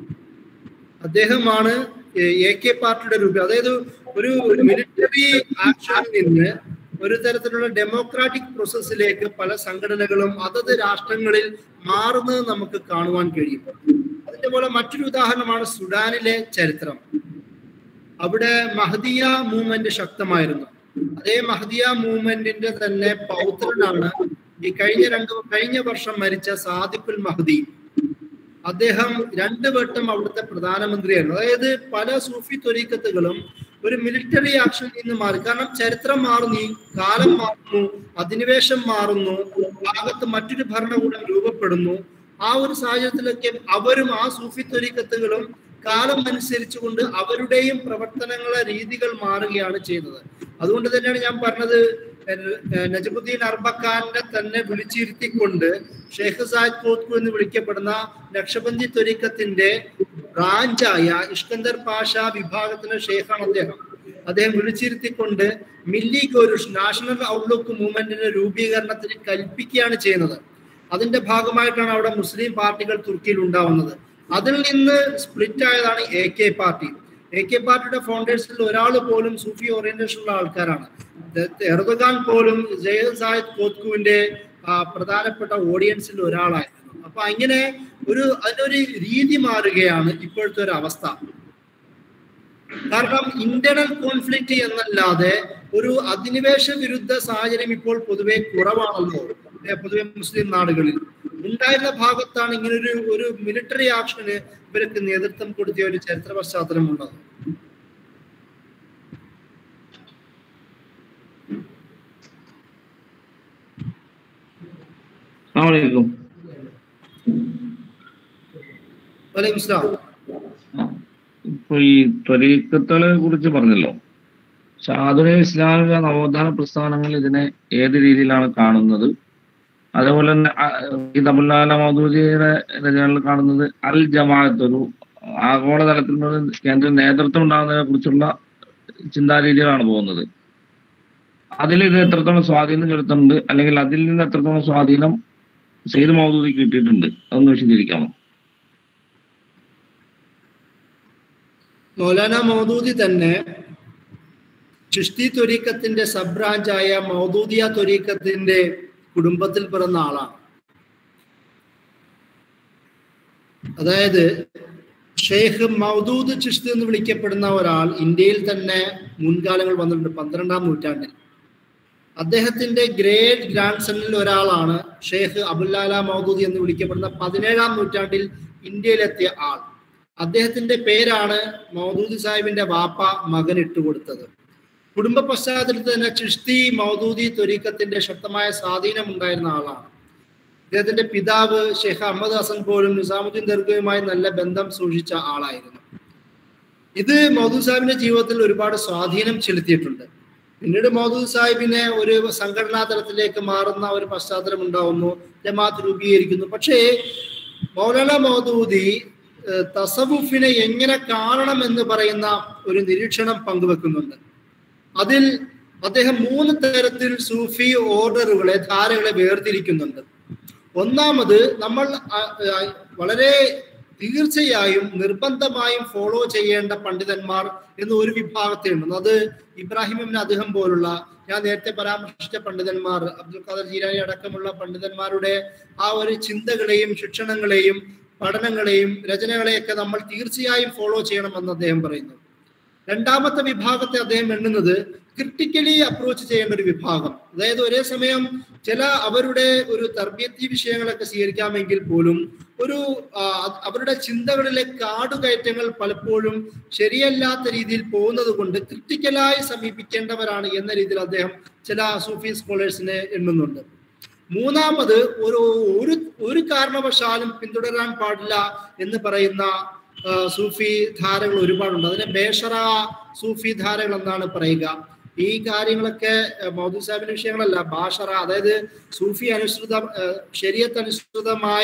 അദ്ദേഹമാണ് എ കെ പാർട്ടിയുടെ രൂപം അതായത് ഒരു മിലിറ്ററി ആക്ഷനിൽ നിന്ന് ഒരു തരത്തിലുള്ള ഡെമോക്രാറ്റിക് പ്രോസസ്സിലേക്ക് പല സംഘടനകളും അതത് രാഷ്ട്രങ്ങളിൽ മാറുന്നത് നമുക്ക് കാണുവാൻ കഴിയും അതിന്റെ പോലെ മറ്റൊരു ഉദാഹരണമാണ് സുഡാനിലെ ചരിത്രം അവിടെ മഹദിയ മൂവ്മെന്റ് ശക്തമായിരുന്നു അതേ മഹദിയ മൂവ്മെന്റിന്റെ തന്നെ പൗത്രനാണ് ഈ കഴിഞ്ഞ രണ്ട് കഴിഞ്ഞ വർഷം മരിച്ച സാദിഖുൽ മഹദി അദ്ദേഹം രണ്ട് വട്ടം അവിടുത്തെ പ്രധാനമന്ത്രിയായിരുന്നു അതായത് പല സൂഫി ത്വരീക്കത്തുകളും ഒരു മിലിറ്ററി ആക്ഷനിൽ നിന്ന് മാറി കാരണം ചരിത്രം മാറുന്നു കാലം മാറുന്നു അധിനിവേശം മാറുന്നു ഭാഗത്ത് മറ്റൊരു ഭരണകൂടം രൂപപ്പെടുന്നു ആ ഒരു സാഹചര്യത്തിലൊക്കെ അവരും ആ സൂഫി ത്വരീക്കത്തുകളും കാലം അനുസരിച്ചുകൊണ്ട് അവരുടെയും പ്രവർത്തനങ്ങളെ രീതികൾ മാറുകയാണ് ചെയ്യുന്നത് അതുകൊണ്ട് തന്നെയാണ് ഞാൻ പറഞ്ഞത് ഏഹ് നജമുദ്ദീൻ അർബഖാന്റെ തന്നെ വിളിച്ചിരുത്തിക്കൊണ്ട് ഷെയ്ഖ് സാദ് കോത്കു എന്ന് വിളിക്കപ്പെടുന്ന നക്ഷബന്ദി ത്വരീക്കത്തിന്റെ ബ്രാഞ്ചായ ഇഷ്കന്ദർ പാഷ വിഭാഗത്തിന്റെ ഷെയ്ഖാണ് അദ്ദേഹം അദ്ദേഹം വിളിച്ചിരുത്തിക്കൊണ്ട് മില്ലി ഗോരുഷ് നാഷണൽ ഔട്ട്ലുക്ക് മൂവ്മെന്റിന്റെ രൂപീകരണത്തിന് കൽപ്പിക്കുകയാണ് ചെയ്യുന്നത് അതിന്റെ ഭാഗമായിട്ടാണ് അവിടെ മുസ്ലിം പാർട്ടികൾ തുർക്കിയിൽ ഉണ്ടാവുന്നത് അതിൽ നിന്ന് സ്പ്ലിറ്റ് ആയതാണ് A K party A K പാർട്ടിയുടെ ഫൗണ്ടേഴ്സിൽ ഒരാൾ പോലും സൂഫി ഓറിയന്റേഷൻ ഉള്ള ആൾക്കാരാണ് എർദഗാൻ പോലും ജയ സാഹിദ് കോത്കുവിന്റെ ആ, പ്രധാനപ്പെട്ട ഓഡിയൻസിൽ ഒരാളായിരുന്നു അപ്പൊ അങ്ങനെ ഒരു അതിനൊരു രീതി മാറുകയാണ് ഇപ്പോഴത്തെ ഒരു അവസ്ഥ കാരണം ഇന്റർണൽ കോൺഫ്ലിക്റ്റ് എന്നല്ലാതെ ഒരു അധിനിവേശ വിരുദ്ധ സാഹചര്യം ഇപ്പോൾ പൊതുവെ കുറവാണല്ലോ ഏ, പൊതുവെ മുസ്ലിം നാടുകളിൽ ഉണ്ടായിരുന്ന ഭാഗത്താണ് ഇങ്ങനെ ഒരു ഒരു മിലിറ്ററി ആക്ഷന് ഇവർക്ക് നേതൃത്വം കൊടുത്തിയ ഒരു ചരിത്ര പശ്ചാത്തലമുള്ളത് അസ്സാമലൈക്കും വലൈക്കും സ്ലാം ഇപ്പൊ ഈ ത്വരീക്കത്തുകളെ കുറിച്ച് പറഞ്ഞല്ലോ പക്ഷെ ആധുനിക ഇസ്ലാമിക നവോത്ഥാന പ്രസ്ഥാനങ്ങൾ ഇതിനെ ഏത് രീതിയിലാണ് കാണുന്നത് അതേപോലെ തന്നെ ആ, ഈ തമിഴ്നാട് മൗദൂദിയുടെ രചനകളിൽ കാണുന്നത് അൽ ജമാഅത്ത് ഒരു ആഗോളതലത്തിൽ നിന്ന് കേന്ദ്ര നേതൃത്വം ഉണ്ടാകുന്നതിനെ കുറിച്ചുള്ള ചിന്താരീതികളാണ് പോകുന്നത് അതിൽ ഇത് എത്രത്തോളം സ്വാധീനം ചെലുത്തുന്നുണ്ട് അല്ലെങ്കിൽ അതിൽ നിന്ന് എത്രത്തോളം സ്വാധീനം സെയ്ദ് മൗദൂദി കിട്ടിയിട്ടുണ്ട് അതൊന്ന് വിശദീകരിക്കാമോ മൗലാന മൗദൂദി തന്നെ ചിഷ്തി ത്വരീക്കത്തിന്റെ സബ് ബ്രാഞ്ചായ മൗദൂദിയ ത്വരീക്കത്തിന്റെ കുടുംബത്തിൽ പിറന്ന ആളാണ് അതായത് ഷെയ്ഖ് മൗദൂദ് ചിഷ്തി എന്ന് വിളിക്കപ്പെടുന്ന ഒരാൾ ഇന്ത്യയിൽ തന്നെ മുൻകാലങ്ങൾ വന്നിട്ടുണ്ട് പന്ത്രണ്ടാം നൂറ്റാണ്ടിൽ അദ്ദേഹത്തിന്റെ ഗ്രേറ്റ് ഗ്രാൻഡ് സണ്ണിൽ ഒരാളാണ് ഷെയ്ഖ് അബുല്ലാല മൗദൂദി എന്ന് വിളിക്കപ്പെടുന്ന പതിനേഴാം നൂറ്റാണ്ടിൽ ഇന്ത്യയിലെത്തിയ ആൾ അദ്ദേഹത്തിന്റെ പേരാണ് മൗദൂദി സാഹിബിന്റെ വാപ്പ മകൻ ഇട്ടുകൊടുത്തത് കുടുംബ പശ്ചാത്തലത്തിൽ തന്നെ ചിഷ്തി മൗദൂദി ത്വരീക്കത്തിന്റെ ശക്തമായ സ്വാധീനം ഉണ്ടായിരുന്ന ആളാണ് അദ്ദേഹത്തിന്റെ പിതാവ് ഷെയ്ഖ് അഹമ്മദ് ഹസൻ പോലും നിസാമുദ്ദീൻ ദർഗയുമായി നല്ല ബന്ധം സൂക്ഷിച്ച ആളായിരുന്നു ഇത് മൗദൂദ് സാഹിബിന്റെ ജീവിതത്തിൽ ഒരുപാട് സ്വാധീനം ചെലുത്തിയിട്ടുണ്ട് പിന്നീട് മൗദൂദ് സാഹിബിനെ ഒരു സംഘടനാ തലത്തിലേക്ക് മാറുന്ന ഒരു പശ്ചാത്തലം ഉണ്ടാവുന്നു ജമാഅത്ത് രൂപീകരിക്കുന്നു പക്ഷേ മൗലാന മൗദൂദി ഏഹ്, തസവുഫിനെ എങ്ങനെ കാണണം എന്ന് പറയുന്ന ഒരു നിരീക്ഷണം പങ്കുവെക്കുന്നുണ്ട് അതിൽ അദ്ദേഹം മൂന്ന് തരത്തിൽ സൂഫി ഓർഡറുകളെ ധാരകളെ വേർതിരിക്കുന്നുണ്ട് ഒന്നാമത് നമ്മൾ അ- അ- വളരെ തീർച്ചയായും നിർബന്ധമായും ഫോളോ ചെയ്യേണ്ട പണ്ഡിതന്മാർ എന്ന് ഒരു വിഭാഗത്തെ ഉണ്ട് അത് ഇബ്രാഹിം ഇബ്നു അദ്ദേഹം പോലുള്ള ഞാൻ നേരത്തെ പരാമർശിച്ച പണ്ഡിതന്മാർ അബ്ദുൽ ഖാദർ ജീരാനി അടക്കമുള്ള പണ്ഡിതന്മാരുടെ ആ ഒരു ചിന്തകളെയും ശിക്ഷണങ്ങളെയും പഠനങ്ങളെയും രചനകളെയൊക്കെ നമ്മൾ തീർച്ചയായും ഫോളോ ചെയ്യണമെന്ന് അദ്ദേഹം പറയുന്നു രണ്ടാമത്തെ വിഭാഗത്തെ അദ്ദേഹം എണ്ണുന്നത് ക്രിട്ടിക്കലി അപ്രോച്ച് ചെയ്യേണ്ട ഒരു വിഭാഗം അതായത് ഒരേ സമയം ചില അവരുടെ ഒരു തർബീയത്തി വിഷയങ്ങളൊക്കെ സ്വീകരിക്കാമെങ്കിൽ പോലും ഒരു ആ, അവരുടെ ചിന്തകളിലെ കാടുകയറ്റങ്ങൾ പലപ്പോഴും ശരിയല്ലാത്ത രീതിയിൽ പോകുന്നത് കൊണ്ട് ക്രിട്ടിക്കലായി സമീപിക്കേണ്ടവരാണ് എന്ന രീതിയിൽ അദ്ദേഹം ചില സൂഫി സ്കോളേഴ്സിനെ എണ്ണുന്നുണ്ട് മൂന്നാമത് ഒരു ഒരു ഒരു കാരണവശാലും പിന്തുടരാൻ പാടില്ല എന്ന് പറയുന്ന ആ, സൂഫി ധാരകൾ ഒരുപാടുണ്ട് അതിനെ ബേഷറ സൂഫി ധാരകൾ എന്നാണ് പറയുക ഈ കാര്യങ്ങളൊക്കെ ആ, മൗദൂദ് സാഹിബിന്റെ വിഷയങ്ങളല്ല ബാഷറ അതായത് സൂഫി അനുസൃത ആ, ശരീഅത്ത് അനുസൃതമായ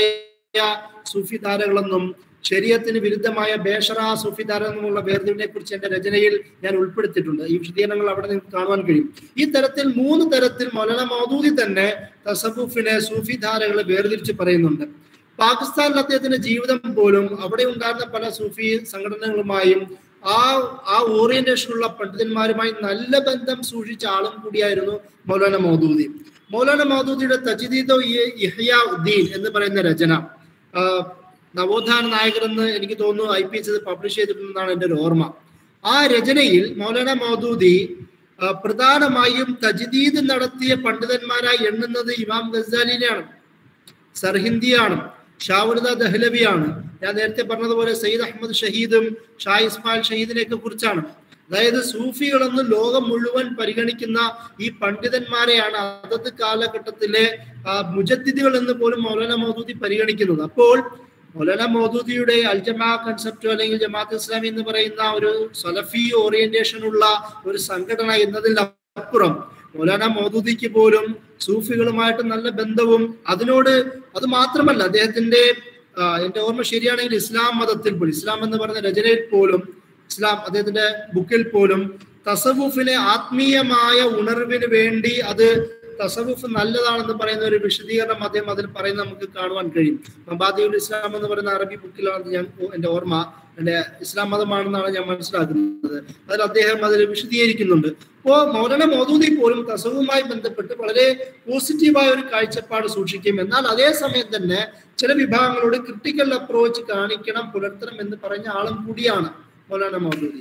സൂഫി ധാരകളെന്നും ശരീരത്തിന് വിരുദ്ധമായ ബേഷറ സൂഫി ധാരകളുമുള്ള വേർതിരിവിനെ കുറിച്ച് എന്റെ രചനയിൽ ഞാൻ ഉൾപ്പെടുത്തിയിട്ടുണ്ട് ഈ വിശദീകരണങ്ങൾ അവിടെ നിങ്ങൾക്ക് കാണുവാൻ കഴിയും ഈ തരത്തിൽ മൂന്ന് തരത്തിൽ മൗലാന മൗദൂദി തന്നെ തസബുഫിനെ സൂഫി ധാരകളെ വേർതിരിച്ച് പറയുന്നുണ്ട് പാകിസ്ഥാനിൽ അദ്ദേഹത്തിന്റെ ജീവിതം പോലും അവിടെ ഉണ്ടായിരുന്ന പല സൂഫി സംഘടനകളുമായും ആ ആ ഓറിയന്റേഷനുള്ള പണ്ഡിതന്മാരുമായി നല്ല ബന്ധം സൂക്ഷിച്ച ആളും കൂടിയായിരുന്നു മൗലാന മൗദൂദി മൗലാന മൗദൂദിയുടെ തജിദീദോ ഇഹ്യാ ഉദ്ദീൻ എന്ന് പറയുന്ന രചന ആ, നവോത്ഥാന നായകർ എന്ന് എനിക്ക് തോന്നുന്നു ഐ പി എച്ച് പബ്ലിഷ് ചെയ്തിട്ടുണ്ടെന്നാണ് എൻ്റെ ഒരു ഓർമ്മ ആ രചനയിൽ മൗലാന മൗദൂദി ആ, പ്രധാനമായും തജ്ദീദ് നടത്തിയ പണ്ഡിതന്മാരായി എണ്ണുന്നത് ഇമാം ഗസാലിനെയാണ് സർഹിന്ദിയാണ് ഷാവുലത ദഹ്ലവിയാണ് ഞാൻ നേരത്തെ പറഞ്ഞതുപോലെ സയ്യിദ് അഹമ്മദ് ഷഹീദും ഷാ ഇസ്മായിൽ ഷഹീദിനെയൊക്കെ കുറിച്ചാണ് അതായത് സൂഫികളെന്ന് ലോകം മുഴുവൻ പരിഗണിക്കുന്ന ഈ പണ്ഡിതന്മാരെയാണ് അതത് കാലഘട്ടത്തിലെ ആ, മുജദ്ദിദികൾ എന്ന് പോലും മൗലാന മൗദൂദി പരിഗണിക്കുന്നത് അപ്പോൾ മൗലാന മൗദൂദിയുടെ അൽ ജമാ കൺസെപ്റ്റോ അല്ലെങ്കിൽ ജമാഅത്ത് ഇസ്ലാമി എന്ന് പറയുന്ന ഒരു സലഫി ഓറിയന്റേഷൻ ഉള്ള ഒരു സംഘടന എന്നതിൽ അപ്പുറം മൗലാന മൗദൂദിക്ക് പോലും സൂഫികളുമായിട്ട് നല്ല ബന്ധവും അതിനോട് അത് മാത്രമല്ല അദ്ദേഹത്തിന്റെ ആ, എന്റെ ഓർമ്മ ശരിയാണെങ്കിൽ ഇസ്ലാം മതത്തിൽ പോലും ഇസ്ലാം എന്ന് പറയുന്ന രചനയിൽ പോലും ഇസ്ലാം അദ്ദേഹത്തിന്റെ ബുക്കിൽ പോലും തസവുഫിലെ ആത്മീയമായ ഉണർവിന് വേണ്ടി അത് തസവുഫ് നല്ലതാണെന്ന് പറയുന്ന ഒരു വിശദീകരണം അദ്ദേഹം അതിൽ പറയുന്നത് നമുക്ക് കാണുവാൻ കഴിയും മബാദിയുൽ ഇസ്ലാം എന്ന് പറയുന്ന അറബി ബുക്കിലാണ് ഞാൻ എന്റെ ഓർമ്മ എന്റെ ഇസ്ലാം മതമാണെന്നാണ് ഞാൻ മനസ്സിലാക്കുന്നത് അതിൽ അദ്ദേഹം അതിൽ വിശദീകരിക്കുന്നുണ്ട് അപ്പോ മൗലാന മൗദൂദി പോലും തസവുമായി ബന്ധപ്പെട്ട് വളരെ പോസിറ്റീവായ ഒരു കാഴ്ചപ്പാട് സൂക്ഷിക്കും എന്നാൽ അതേ സമയം തന്നെ ചില വിഭാഗങ്ങളോട് ക്രിട്ടിക്കൽ അപ്രോച്ച് കാണിക്കണം പുലർത്തണം എന്ന് പറഞ്ഞ ആളും കൂടിയാണ് മൗലാന മൗദൂദി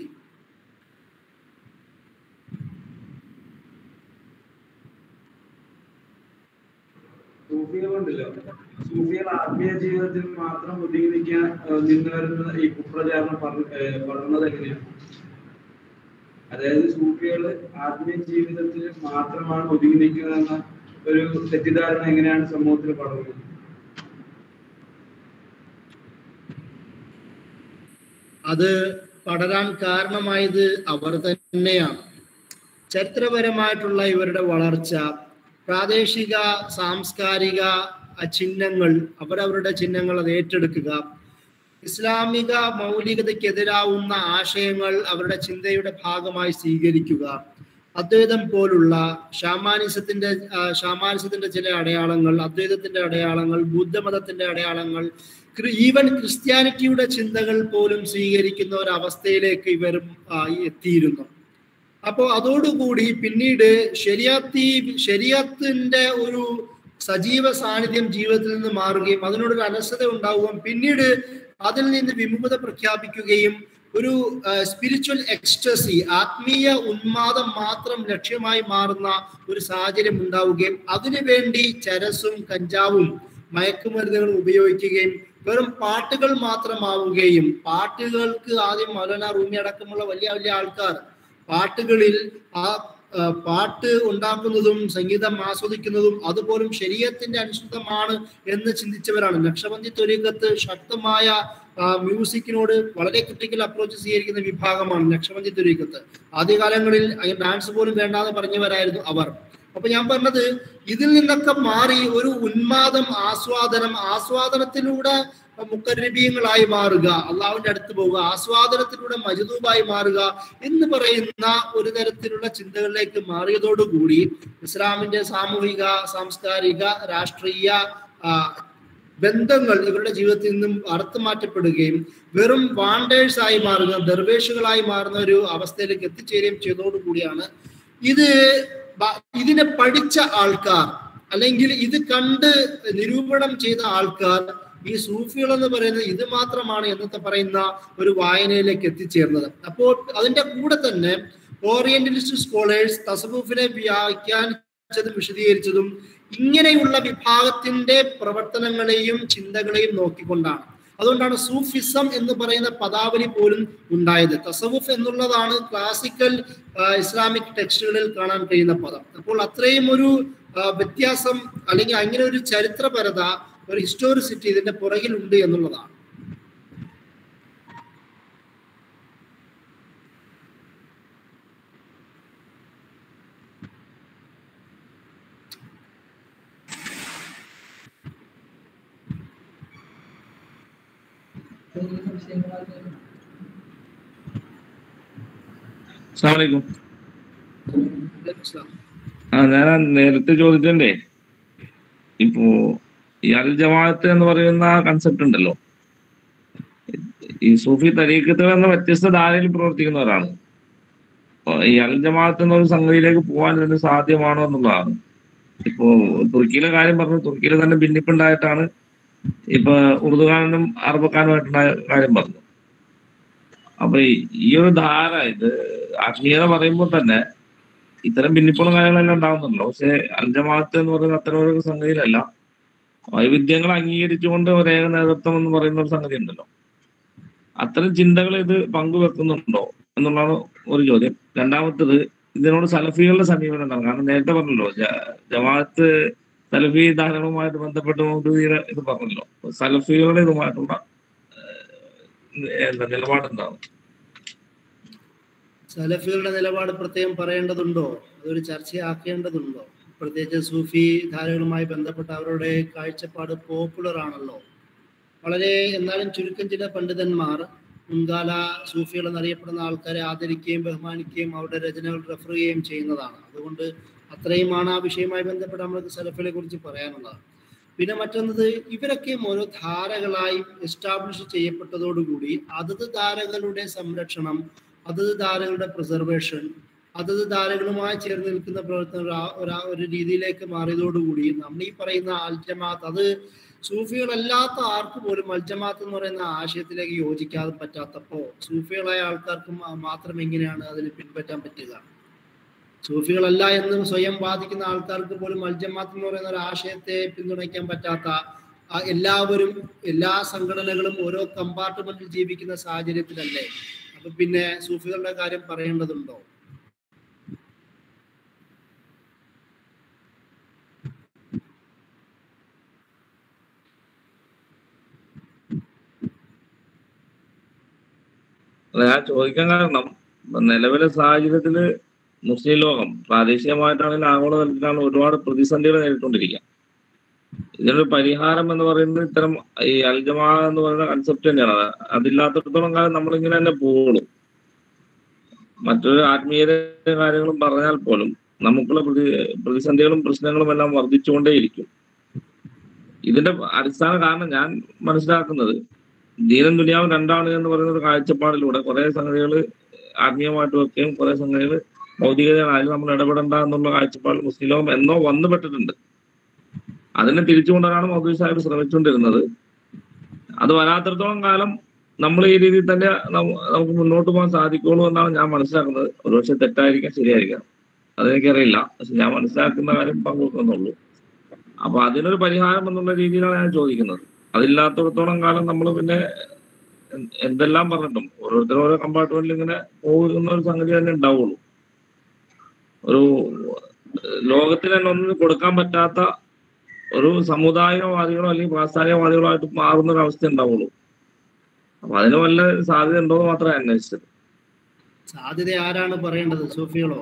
സൂഫികളുണ്ടല്ലോ സൂഫികൾ ആത്മീയ ജീവിതത്തിൽ മാത്രം ഒതുങ്ങി നിൽക്കാൻ ഏഹ്, നിന്ന് വരുന്ന ഈ കുപ്രചാരണം പറഞ്ഞ ഏഹ്, പറഞ്ഞത് എങ്ങനെയാണ് അതായത് സൂഫികൾ ആത്മീയ ജീവിതത്തിൽ മാത്രമാണ് ഒതുങ്ങി നിൽക്കുന്നതെന്ന ഒരു തെറ്റിദ്ധാരണ എങ്ങനെയാണ് സമൂഹത്തിൽ പടർന്നത് അത് പടരാൻ കാരണമായത് അവർ തന്നെയാണ് ചരിത്രപരമായിട്ടുള്ള ഇവരുടെ വളർച്ച പ്രാദേശിക സാംസ്കാരിക ആ, ചിഹ്നങ്ങൾ അവരവരുടെ ചിഹ്നങ്ങൾ അത് ഏറ്റെടുക്കുക ഇസ്ലാമിക മൗലികതയ്ക്കെതിരാവുന്ന ആശയങ്ങൾ അവരുടെ ചിന്തയുടെ ഭാഗമായി സ്വീകരിക്കുക അദ്വൈതം പോലുള്ള ഷാമാനിസത്തിന്റെ ആ, ഷാമാനിസത്തിന്റെ ചില അടയാളങ്ങൾ അദ്വൈതത്തിന്റെ അടയാളങ്ങൾ ബുദ്ധമതത്തിന്റെ അടയാളങ്ങൾ ക്രി- ഈവൻ ക്രിസ്ത്യാനിറ്റിയുടെ ചിന്തകൾ പോലും സ്വീകരിക്കുന്ന ഒരു അവസ്ഥയിലേക്ക് ഇവരും ആ, എത്തിയിരുന്നു അപ്പോൾ അതോടുകൂടി പിന്നീട് ശരിയാത്തി ശരിയത്തിന്റെ ഒരു സജീവ സാന്നിധ്യം ജീവിതത്തിൽ നിന്ന് മാറുകയും അതിനോടൊരു അലസത ഉണ്ടാവുകയും പിന്നീട് അതിൽ നിന്ന് വിമുഖത പ്രഖ്യാപിക്കുകയും ഒരു സ്പിരിച്വൽ എക്സ്റ്റസി ആത്മീയ ഉന്മാദം മാത്രം ലക്ഷ്യമായി മാറുന്ന ഒരു സാഹചര്യം ഉണ്ടാവുകയും അതിനുവേണ്ടി ചരസും കഞ്ചാവും മയക്കുമരുന്നുകളും ഉപയോഗിക്കുകയും വെറും പാട്ടുകൾ മാത്രമാവുകയും പാട്ടുകൾക്ക് ആദ്യം മൗലാന റൂമി അടക്കമുള്ള വലിയ വലിയ ആൾക്കാർ പാട്ടുകളിൽ ആ ആ, പാട്ട് ഉണ്ടാക്കുന്നതും സംഗീതം ആസ്വദിക്കുന്നതും അതുപോലും ശരീരത്തിന്റെ അനുസൃതമാണ് എന്ന് ചിന്തിച്ചവരാണ് നക്ഷബന്ദി ത്വരീക്കത്ത് ശക്തമായ ആ, മ്യൂസിക്കിനോട് വളരെ ക്രിട്ടിക്കൽ അപ്രോച്ച് സ്വീകരിക്കുന്ന വിഭാഗമാണ് നക്ഷബന്ദി ത്വരീക്കത്ത് ആദ്യകാലങ്ങളിൽ അങ്ങനെ ഡാൻസ് പോലും വേണ്ടാന്ന് പറഞ്ഞവരായിരുന്നു അവർ അപ്പൊ ഞാൻ പറഞ്ഞത് ഇതിൽ നിന്നൊക്കെ മാറി ഒരു ഉന്മാദം ആസ്വാദനം ആസ്വാദനത്തിലൂടെ മുക്കരബീയങ്ങളായി മാറുക അള്ളാഹുവിന്റെ അടുത്ത് പോവുക ആസ്വാദനത്തിലൂടെ മജദൂബായി മാറുക എന്ന് പറയുന്ന ഒരു തരത്തിലുള്ള ചിന്തകളിലേക്ക് മാറിയതോടുകൂടി ഇസ്ലാമിന്റെ സാമൂഹിക സാംസ്കാരിക രാഷ്ട്രീയ ആ, ബന്ധങ്ങൾ ഇവരുടെ ജീവിതത്തിൽ നിന്നും അറുത്തു മാറ്റപ്പെടുകയും വെറും വാണ്ടേഴ്സ് ആയി മാറുക ദർവേഷുകളായി മാറുന്ന ഒരു അവസ്ഥയിലേക്ക് എത്തിച്ചേരുകയും ചെയ്തതോടുകൂടിയാണ് ഇത് ബ- ഇതിനെ പഠിച്ച ആൾക്കാർ അല്ലെങ്കിൽ ഇത് കണ്ട് നിരൂപണം ചെയ്ത ആൾക്കാർ ഈ സൂഫികൾ എന്ന് പറയുന്നത് ഇത് മാത്രമാണ് എന്നൊക്കെ പറയുന്ന ഒരു വായനയിലേക്ക് എത്തിച്ചേർന്നത് അപ്പോൾ അതിന്റെ കൂടെ തന്നെ ഓറിയന്റലിസ്റ്റ് സ്കോളേഴ്സ് തസബൂഫിനെ വ്യാഖ്യാനിച്ചതും വിശദീകരിച്ചതും ഇങ്ങനെയുള്ള വിഭാഗത്തിന്റെ പ്രവർത്തനങ്ങളെയും ചിന്തകളെയും നോക്കിക്കൊണ്ടാണ് അതുകൊണ്ടാണ് സൂഫിസം എന്ന് പറയുന്ന പദാവലി പോലും ഉണ്ടായത് തസവുഫ് എന്നുള്ളതാണ് ക്ലാസിക്കൽ ആ, ഇസ്ലാമിക് ടെക്സ്റ്റുകളിൽ കാണാൻ കഴിയുന്ന പദം അപ്പോൾ അത്രയും ഒരു ആ, വ്യത്യാസം അല്ലെങ്കിൽ അങ്ങനെ ഒരു ചരിത്രപരത ഒരു ഹിസ്റ്റോറിസിറ്റി ഇതിന്റെ പുറകിൽ ഉണ്ട് എന്നുള്ളതാണ് എന്തെങ്കിലും സംശയങ്ങളായിട്ട് അസ്സാം വലൈക്കും ഇസ്ലാം. ആ ഞാൻ ആ നേരത്തെ ചോദിച്ചേ ഇപ്പോ ഈ അൽ ജമാഅത്ത് എന്ന് പറയുന്ന കൺസെപ്റ്റ് ഉണ്ടല്ലോ ഈ സൂഫി തരീക്കത്തുകൾ എന്ന വ്യത്യസ്ത ധാരയിൽ പ്രവർത്തിക്കുന്നവരാണ് അപ്പൊ ഈ അൽ ജമാഅത്ത് എന്നൊരു സംഗതിയിലേക്ക് പോകാൻ ഇതിന് സാധ്യമാണോ എന്നുള്ളതാണ് ഇപ്പോ തുർക്കിയിലെ കാര്യം പറഞ്ഞു തുർക്കിയിൽ തന്നെ ഭിന്നിപ്പുണ്ടായിട്ടാണ് ഇപ്പൊ ഉറുദുഖാനും അറബക്കാനുമായിട്ടുണ്ടായ കാര്യം പറഞ്ഞു അപ്പൊ ഈ- ഈ ഒരു ധാര ഇത് ആത്മീയത പറയുമ്പോൾ തന്നെ ഇത്തരം ഭിന്നിപ്പുള്ള കാര്യങ്ങളെല്ലാം ഉണ്ടാകുന്നുണ്ടല്ലോ പക്ഷെ അൽജമാഅത്ത് എന്ന് പറയുന്ന അത്തരം ഒരു സംഗതിയിലല്ല വൈവിധ്യങ്ങൾ അംഗീകരിച്ചുകൊണ്ട് ഒരേക നേതൃത്വം എന്ന് പറയുന്ന ഒരു സംഗതി ഉണ്ടല്ലോ അത്തരം ചിന്തകൾ ഇത് പങ്കുവെക്കുന്നുണ്ടോ എന്നുള്ളതാണ് ഒരു ചോദ്യം രണ്ടാമത്തത് ഇതിനോട് സലഫികളുടെ സമീപനം എന്താണ് കാരണം നേരത്തെ പറഞ്ഞല്ലോ ജ- ജമാഅത്ത് സലഫി ധാരണവുമായിട്ട് ബന്ധപ്പെട്ട് മൗദൂദിയുടെ ഇത് പറഞ്ഞല്ലോ സലഫികളുടെ ഇതുമായിട്ടുള്ള ഏഹ്, എന്താ നിലപാടെന്താണ് സലഫികളുടെ നിലപാട് പ്രത്യേകം പറയേണ്ടതുണ്ടോ അതൊരു ചർച്ചയാക്കേണ്ടതുണ്ടോ പ്രത്യേകിച്ച് സൂഫി ധാരകളുമായി ബന്ധപ്പെട്ട അവരുടെ കാഴ്ചപ്പാട് പോപ്പുലർ ആണല്ലോ വളരെ എന്നാലും ചുരുക്കം ചില പണ്ഡിതന്മാർ മുൻകാല സൂഫികൾ എന്നറിയപ്പെടുന്ന ആൾക്കാരെ ആദരിക്കുകയും ബഹുമാനിക്കുകയും അവരുടെ രചനകൾ റെഫർ ചെയ്യുകയും ചെയ്യുന്നതാണ് അതുകൊണ്ട് അത്രയുമാണ് ആ വിഷയവുമായി ബന്ധപ്പെട്ട് നമ്മൾക്ക് സലഫിനെ കുറിച്ച് പറയാനുള്ളത് പിന്നെ മറ്റൊന്നത് ഇവരൊക്കെയും ഓരോ ധാരകളായി എസ്റ്റാബ്ലിഷ് ചെയ്യപ്പെട്ടതോടുകൂടി അതത് ധാരകളുടെ സംരക്ഷണം അതത് ധാരകളുടെ പ്രിസർവേഷൻ അതത് ധാരകളുമായി ചേർന്ന് നിൽക്കുന്ന പ്രവർത്തനം ഒരു ആ- ഒരു ആ- ഒരു രീതിയിലേക്ക് മാറിയതോടുകൂടി നമ്മൾ ഈ പറയുന്ന അൽജമാത്ത് അത് സൂഫികളല്ലാത്ത ആർക്ക് പോലും അൽജമാത്ത് എന്ന് പറയുന്ന ആശയത്തിലേക്ക് യോജിക്കാതെ പറ്റാത്തപ്പോ സൂഫികളായ ആൾക്കാർക്ക് മാ- മാത്രം എങ്ങനെയാണ് അതിന് പിൻപറ്റാൻ പറ്റുക സൂഫികളല്ല എന്ന് സ്വയം വാദിക്കുന്ന ആൾക്കാർക്ക് പോലും അൽജമാത്ത് എന്ന് പറയുന്ന ഒരു ആശയത്തെ പിന്തുണയ്ക്കാൻ പറ്റാത്ത ആ എല്ലാവരും എല്ലാ സംഘടനകളും ഓരോ കമ്പാർട്ട്മെന്റിൽ ജീവിക്കുന്ന സാഹചര്യത്തിലല്ലേ അപ്പൊ പിന്നെ സൂഫികളുടെ കാര്യം പറയേണ്ടതുണ്ടോ അല്ല ഞാൻ ചോദിക്കാൻ കാരണം നിലവിലെ സാഹചര്യത്തില് മുസ്ലിം ലോകം പ്രാദേശികമായിട്ടാണെങ്കിലും ആഗോള തലത്തിലാണ് ഒരുപാട് പ്രതിസന്ധികൾ നേരിട്ടുകൊണ്ടിരിക്കുക ഇതിനൊരു പരിഹാരം എന്ന് പറയുന്നത് ഇത്തരം ഈ അൽജമാ എന്ന് പറയുന്ന കൺസെപ്റ്റ് തന്നെയാണ് അത് അതില്ലാത്തടത്തോളം കാലം നമ്മളിങ്ങനെ തന്നെ പോകുള്ളൂ മറ്റൊരു ആത്മീയത കാര്യങ്ങളും പറഞ്ഞാൽ പോലും നമുക്കുള്ള പ്രതി പ്രതിസന്ധികളും പ്രശ്നങ്ങളും എല്ലാം വർദ്ധിച്ചുകൊണ്ടേയിരിക്കും ഇതിന്റെ അടിസ്ഥാന കാരണം ഞാൻ മനസ്സിലാക്കുന്നത് ദീനം ദുനിയാവും രണ്ടാണ് എന്ന് പറയുന്ന ഒരു കാഴ്ചപ്പാടിലൂടെ കുറെ സംഗതികൾ ആത്മീയമായിട്ട് വെക്കുകയും കുറെ സംഗതികൾ ഭൗതികതയായാലും നമ്മൾ ഇടപെടണ്ട എന്നുള്ള കാഴ്ചപ്പാട് മുസ്ലിം ലോകം എന്നോ വന്നുപെട്ടിട്ടുണ്ട് അതിനെ തിരിച്ചു കൊണ്ടുവരാണ് മൗദൂദ് സാഹിബ് ശ്രമിച്ചുകൊണ്ടിരുന്നത് അത് വരാത്തിടത്തോളം കാലം നമ്മൾ ഈ രീതിയിൽ തന്നെ നം- നമുക്ക് മുന്നോട്ട് പോകാൻ സാധിക്കുള്ളൂ എന്നാണ് ഞാൻ മനസ്സിലാക്കുന്നത് ഒരുപക്ഷെ തെറ്റായിരിക്കാം ശരിയായിരിക്കാം അതെനിക്കറിയില്ല പക്ഷെ ഞാൻ മനസ്സിലാക്കുന്ന കാര്യം പങ്കുവെക്കുന്നുള്ളൂ അപ്പൊ അതിനൊരു പരിഹാരം എന്നുള്ള രീതിയിലാണ് ഞാൻ ചോദിക്കുന്നത് അതില്ലാത്തിടത്തോളം കാലം നമ്മൾ പിന്നെ എ- എന്തെല്ലാം പറഞ്ഞിട്ടും ഓരോരുത്തരും ഓരോ കമ്പാർട്ട്മെന്റിൽ ഇങ്ങനെ പോകുന്ന ഒരു സംഗതി തന്നെ ഉണ്ടാവുള്ളൂ ഒരു ഏഹ്, ലോകത്തിന് തന്നെ ഒന്നും കൊടുക്കാൻ പറ്റാത്ത ഒരു സമുദായവാദികളോ അല്ലെങ്കിൽ പ്രാസ്ഥാനികവാദികളോ ആയിട്ട് മാറുന്ന ഒരു അവസ്ഥ ഉണ്ടാവുള്ളൂ അപ്പൊ അതിന് വല്ല സാധ്യത ഉണ്ടോ എന്ന് മാത്രമേ അന്വേഷിച്ചത് സാധ്യത ആരാണ് പറയേണ്ടത് സൂഫികളോ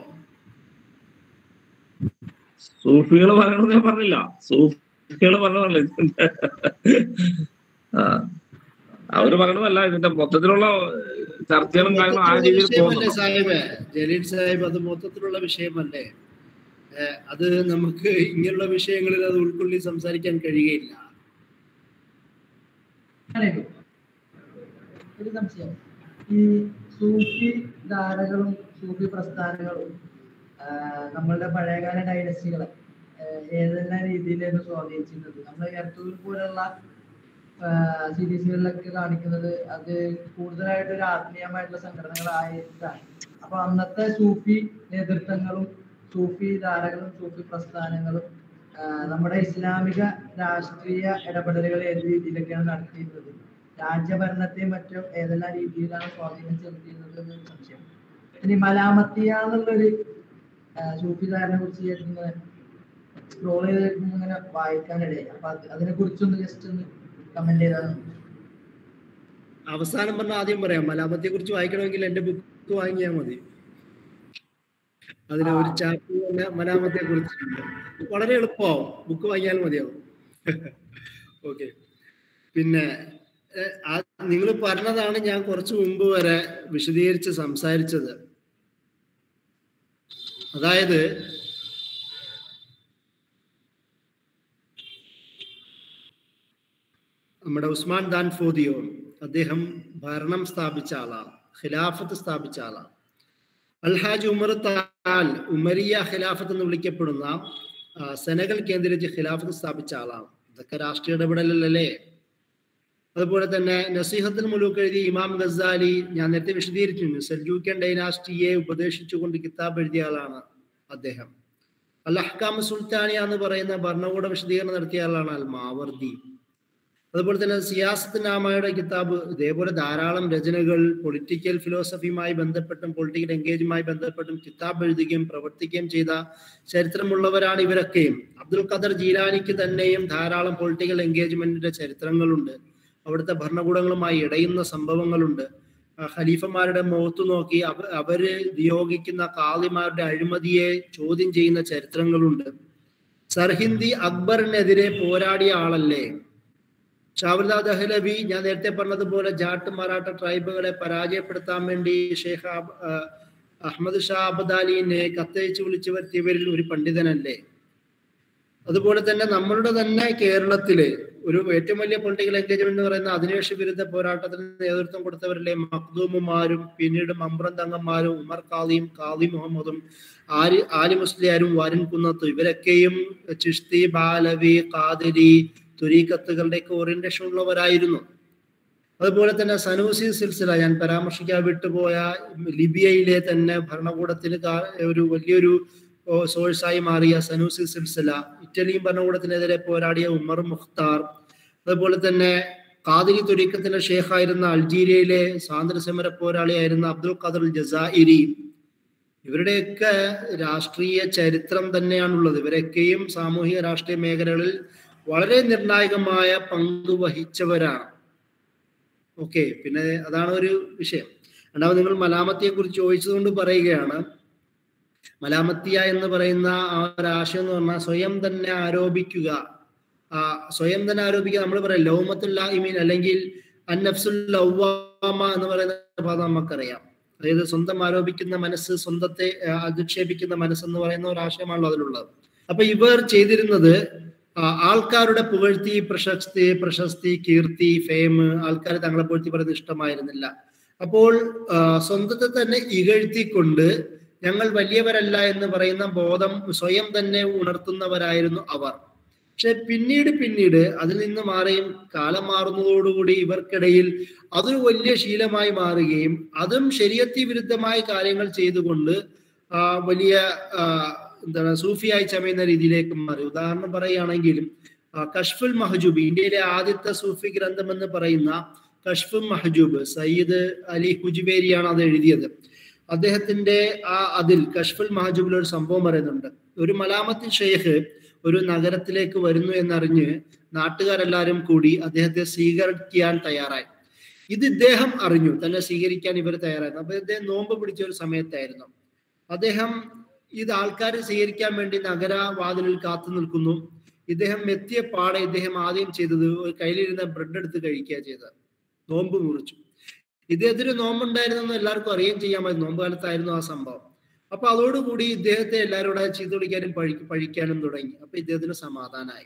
സൂഫികൾ പറയണമെന്ന് ഞാൻ പറഞ്ഞില്ല സൂഫികൾ പറഞ്ഞതല്ല ഇതിന്റെ ആ അവര് പറയണതല്ല ഇതിന്റെ മൊത്തത്തിലുള്ള ചർച്ചകളും കാര്യങ്ങളും ആ രീതിയിൽ വിഷയമല്ലേ പോകുന്നു സാഹിബ് ജലീൽ സാഹിബ് അത് മൊത്തത്തിലുള്ള വിഷയമല്ലേ ഏഹ് അത് നമുക്ക് ഇങ്ങനെയുള്ള വിഷയങ്ങളിൽ അത് ഉൾക്കൊള്ളി സംസാരിക്കാൻ കഴിയുകയില്ല ആണേലും ഒരു സംശയം ഈ സൂഫി ധാരകളും സൂഫി പ്രസ്ഥാനങ്ങളും ആ, നമ്മളുടെ പഴയകാല ഡൈനസ്റ്റികളെ ആ, ഏതെല്ലാം രീതിയിലാണ് സ്വാധീനിച്ചിരുന്നത് നമ്മൾ എർത്തൂർ പോലുള്ള സീരീസുകളിലൊക്കെ കാണിക്കുന്നത് അത് കൂടുതലായിട്ട് ഒരു ആത്മീയമായിട്ടുള്ള സംഘടനകളായിട്ടാണ് അപ്പൊ അന്നത്തെ സൂഫി നേതൃത്വങ്ങളും സൂഫി ധാരകളും സൂഫി പ്രസ്ഥാനങ്ങളും ആ, നമ്മുടെ ഇസ്ലാമിക രാഷ്ട്രീയ ഇടപെടലുകൾ ഏത് രീതിയിലൊക്കെയാണ് നടത്തിയിരുന്നത് രാജ്യഭരണത്തെയും മറ്റും ഏതെല്ലാം രീതിയിലാണ് സ്വാധീനം ചെലുത്തിയിരുന്നത് എന്നൊരു സംശയം ഇനി മലാമത്തിയ എന്നുള്ളൊരു ആ, സൂഫി ധാരനെ കുറിച്ച് ഇങ്ങനെ സ്ക്രോൾ ചെയ്ത് ഇങ്ങനെ വായിക്കാനിടയായി അപ്പൊ അത് അതിനെ കുറിച്ചൊന്ന് ജസ്റ്റ് ഒന്ന് കമന്റ് ചെയ്താണ് അവസാനം പറഞ്ഞ ആദ്യം പറയാം മലാമത്തെ കുറിച്ച് വായിക്കണമെങ്കിൽ എന്റെ ബുക്ക് വാങ്ങിയാൽ മതി അതിന് ഒരു ചാപ്റ്റർ തന്നെ മലാമത്തെ കുറിച്ചിട്ടുണ്ട് വളരെ എളുപ്പമാവും ബുക്ക് വാങ്ങിയാൽ മതിയാവും ഓക്കെ പിന്നെ നിങ്ങൾ പറഞ്ഞതാണ് ഞാൻ കുറച്ച് മുമ്പ് വരെ വിശദീകരിച്ച് സംസാരിച്ചത് അതായത് നമ്മുടെ ഉസ്മാൻ ദാൻ ഫോദിയോ അദ്ദേഹം ഭരണം സ്ഥാപിച്ച ആളാണ് ഖിലാഫത്ത് സ്ഥാപിച്ച ആളാണ് അൽഹാജ് ഉമർ താൽ ഉമരിയ ഖിലാഫത്ത് എന്ന് വിളിക്കപ്പെടുന്ന ആ, സെനഗൽ കേന്ദ്രീകരിച്ച് ഖിലാഫത്ത് സ്ഥാപിച്ച ആളാണ് ഇതൊക്കെ രാഷ്ട്രീയ ഇടപെടലല്ലേ അതുപോലെ തന്നെ നസീഹത്തുൽ മുലൂക്ക് എഴുതിയ ഇമാം ഗസാലി ഞാൻ നേരത്തെ വിശദീകരിച്ചിരുന്നു സെൽജൂക്കൻ ഡൈനാസ്റ്റിയെ ഉപദേശിച്ചുകൊണ്ട് കിതാബ് എഴുതിയ ആളാണ് അദ്ദേഹം അൽ അഹ്കാം സുൽത്താനിയ എന്ന് പറയുന്ന ഭരണകൂട വിശദീകരണം നടത്തിയ ആളാണ് അൽ മാവർദി അതുപോലെ തന്നെ സിയാസത്ത് നാമയുടെ കിതാബ് ഇതേപോലെ ധാരാളം രചനകൾ പൊളിറ്റിക്കൽ ഫിലോസഫിയുമായി ബന്ധപ്പെട്ടും പൊളിറ്റിക്കൽ എൻഗേജുമായി ബന്ധപ്പെട്ടും കിതാബ് എഴുതുകയും പ്രവർത്തിക്കുകയും ചെയ്ത ചരിത്രമുള്ളവരാണ് ഇവരൊക്കെയും അബ്ദുൽ ഖദർ ജീലാനിക്ക് തന്നെയും ധാരാളം പൊളിറ്റിക്കൽ എൻഗേജ്മെന്റിന്റെ ചരിത്രങ്ങളുണ്ട് അവിടുത്തെ ഭരണകൂടങ്ങളുമായി ഇടയുന്ന സംഭവങ്ങളുണ്ട് ആ ഖലീഫമാരുടെ മുഖത്ത് നോക്കി അവ അവര് നിയോഗിക്കുന്ന കാളിമാരുടെ അഴിമതിയെ ചോദ്യം ചെയ്യുന്ന ചരിത്രങ്ങളുണ്ട് സർഹിന്ദി അക്ബറിനെതിരെ പോരാടിയ ആളല്ലേ ഷാവുല്ലാ ദഹ്ലവി ഞാൻ നേരത്തെ പറഞ്ഞതുപോലെ ജാട്ട് മറാഠ ട്രൈബുകളെ പരാജയപ്പെടുത്താൻ വേണ്ടി ഷെയ്ഖ് അബ്- ആ, അഹമ്മദ് ഷാ അബദാലിനെ കത്തയച്ച് വിളിച്ചു വരുത്തിയവരിൽ ഒരു പണ്ഡിതനല്ലേ അതുപോലെ തന്നെ നമ്മളുടെ തന്നെ കേരളത്തില് ഒരു ഏറ്റവും വലിയ പൊളിറ്റിക്കൽ എൻഗേജ്മെന്റ് എന്ന് പറയുന്ന അധിനിവേശ വിരുദ്ധ പോരാട്ടത്തിന് നേതൃത്വം കൊടുത്തവരിലെ മഖ്ദൂമുമാരും പിന്നീട് മമ്പ്രം തങ്ങന്മാരും ഉമർ ഖാദിയും ഖാദി മുഹമ്മദും ആരി ആലി മുസ്ലിയാരും വാരൻ കുന്നത്തും ഇവരൊക്കെയും ചിഷ്തി ബാലവി ഖാദിരി തുരീക്കത്തുകളുടെയൊക്കെ ഓറിയന്റേഷൻ ഉള്ളവരായിരുന്നു അതുപോലെ തന്നെ സനൂസി സിൽസില ഞാൻ പരാമർശിക്കാൻ വിട്ടുപോയ ലിബിയയിലെ തന്നെ ഭരണകൂടത്തിന് കാ- ഒരു വലിയൊരു ഓ, സോഴ്സായി മാറിയ സനൂസി സിൽസില ഇറ്റലിയും ഭരണകൂടത്തിനെതിരെ പോരാടിയ ഉമർ മുഖ്താർ അതുപോലെ തന്നെ കാതിരി തുരീക്കത്തിന്റെ ഷേഖായിരുന്ന അൾജീരിയയിലെ സ്വാതന്ത്ര്യ സമര പോരാളിയായിരുന്ന അബ്ദുൽ ഖാദർ ജസാഇരി ഇവരുടെയൊക്കെ രാഷ്ട്രീയ ചരിത്രം തന്നെയാണുള്ളത് ഇവരൊക്കെയും സാമൂഹിക രാഷ്ട്രീയ മേഖലകളിൽ വളരെ നിർണായകമായ പങ്ക് വഹിച്ചവരാണ് ഓക്കെ പിന്നെ അതാണ് ഒരു വിഷയം രണ്ടാമത് നിങ്ങൾ മലാമത്തിയെ കുറിച്ച് ചോദിച്ചതുകൊണ്ട് പറയുകയാണ് മലാമത്തിയ എന്ന് പറയുന്ന ആ ഒരു ആശയം എന്ന് പറഞ്ഞാൽ സ്വയം തന്നെ ആരോപിക്കുക ആ സ്വയം തന്നെ ആരോപിക്കുക നമ്മൾ പറയാം ലൗമത്തുൽ ലായിമീൻ അല്ലെങ്കിൽ അന്നഫ്സുൽ ലൗവാമ എന്ന് പറയുന്ന പദം നമുക്കറിയാം അതായത് സ്വന്തം ആരോപിക്കുന്ന മനസ്സ് സ്വന്തത്തെ ആ, അധിക്ഷേപിക്കുന്ന മനസ്സ് എന്ന് പറയുന്ന ഒരു ആശയമാണല്ലോ അതിലുള്ളത് അപ്പൊ ഇവർ ചെയ്തിരുന്നത് ആ, ആൾക്കാരുടെ പുകഴ്ത്തി പ്രശസ്തി പ്രശസ്തി കീർത്തി ഫെയിം ആൾക്കാർ തങ്ങളെ പുകഴ്ത്തി പറയുന്നത് ഇഷ്ടമായിരുന്നില്ല അപ്പോൾ ആ, സ്വന്തത്തെ തന്നെ ഇകഴ്ത്തിക്കൊണ്ട് ഞങ്ങൾ വലിയവരല്ല എന്ന് പറയുന്ന ബോധം സ്വയം തന്നെ ഉണർത്തുന്നവരായിരുന്നു അവർ പക്ഷെ പിന്നീട് പിന്നീട് അതിൽ നിന്ന് മാറിയും കാലം മാറുന്നതോടുകൂടി ഇവർക്കിടയിൽ അതൊരു വലിയ ശീലമായി മാറുകയും അതും ശരീരത്തി വിരുദ്ധമായ കാര്യങ്ങൾ ചെയ്തുകൊണ്ട് ആ, വലിയ ആ, എന്താണ് സൂഫിയായി ചമയുന്ന രീതിയിലേക്ക് മാറി ഉദാഹരണം പറയുകയാണെങ്കിലും ആ, കഷ്ഫുൽ മഹജൂബ് ഇന്ത്യയിലെ ആദ്യത്തെ സൂഫി ഗ്രന്ഥം എന്ന് പറയുന്ന കഷ്ഫുൽ മഹജൂബ് സയ്യിദ് അലി ഹുജ്ബേരിയാണ് അത് എഴുതിയത് അദ്ദേഹത്തിന്റെ ആ അതിൽ കഷ്ഫുൽ മഹജൂബിൽ ഒരു സംഭവം പറയുന്നുണ്ട് ഒരു മലാമത്തി ഷെയ്ഖ് ഒരു നഗരത്തിലേക്ക് വരുന്നു എന്നറിഞ്ഞ് നാട്ടുകാരെല്ലാരും കൂടി അദ്ദേഹത്തെ സ്വീകരിക്കാൻ തയ്യാറായി ഇത് ഇദ്ദേഹം അറിഞ്ഞു തന്നെ സ്വീകരിക്കാൻ ഇവർ തയ്യാറായിരുന്നു അപ്പൊ ഇദ്ദേഹം നോമ്പ് പിടിച്ച ഒരു സമയത്തായിരുന്നു അദ്ദേഹം ഇത് ആൾക്കാരെ സ്വീകരിക്കാൻ വേണ്ടി നഗരവാതിലിൽ കാത്തു നിൽക്കുന്നു ഇദ്ദേഹം എത്തിയ പാടെ ഇദ്ദേഹം ആദ്യം ചെയ്തത് ഒരു കയ്യിലിരുന്ന ബ്രെഡ് എടുത്ത് കഴിക്കുക ചെയ്തത് നോമ്പ് മുറിച്ചു ഇദ്ദേഹത്തിന് നോമ്പുണ്ടായിരുന്നെന്ന് എല്ലാവർക്കും അറിയുകയും ചെയ്യാമായിരുന്നു നോമ്പ് കാലത്തായിരുന്നു ആ സംഭവം അപ്പൊ അതോടുകൂടി ഇദ്ദേഹത്തെ എല്ലാവരും കൂടെ ചീത്ത വിളിക്കാനും പഴി പഴിക്കാനും തുടങ്ങി അപ്പൊ ഇദ്ദേഹത്തിന് സമാധാനമായി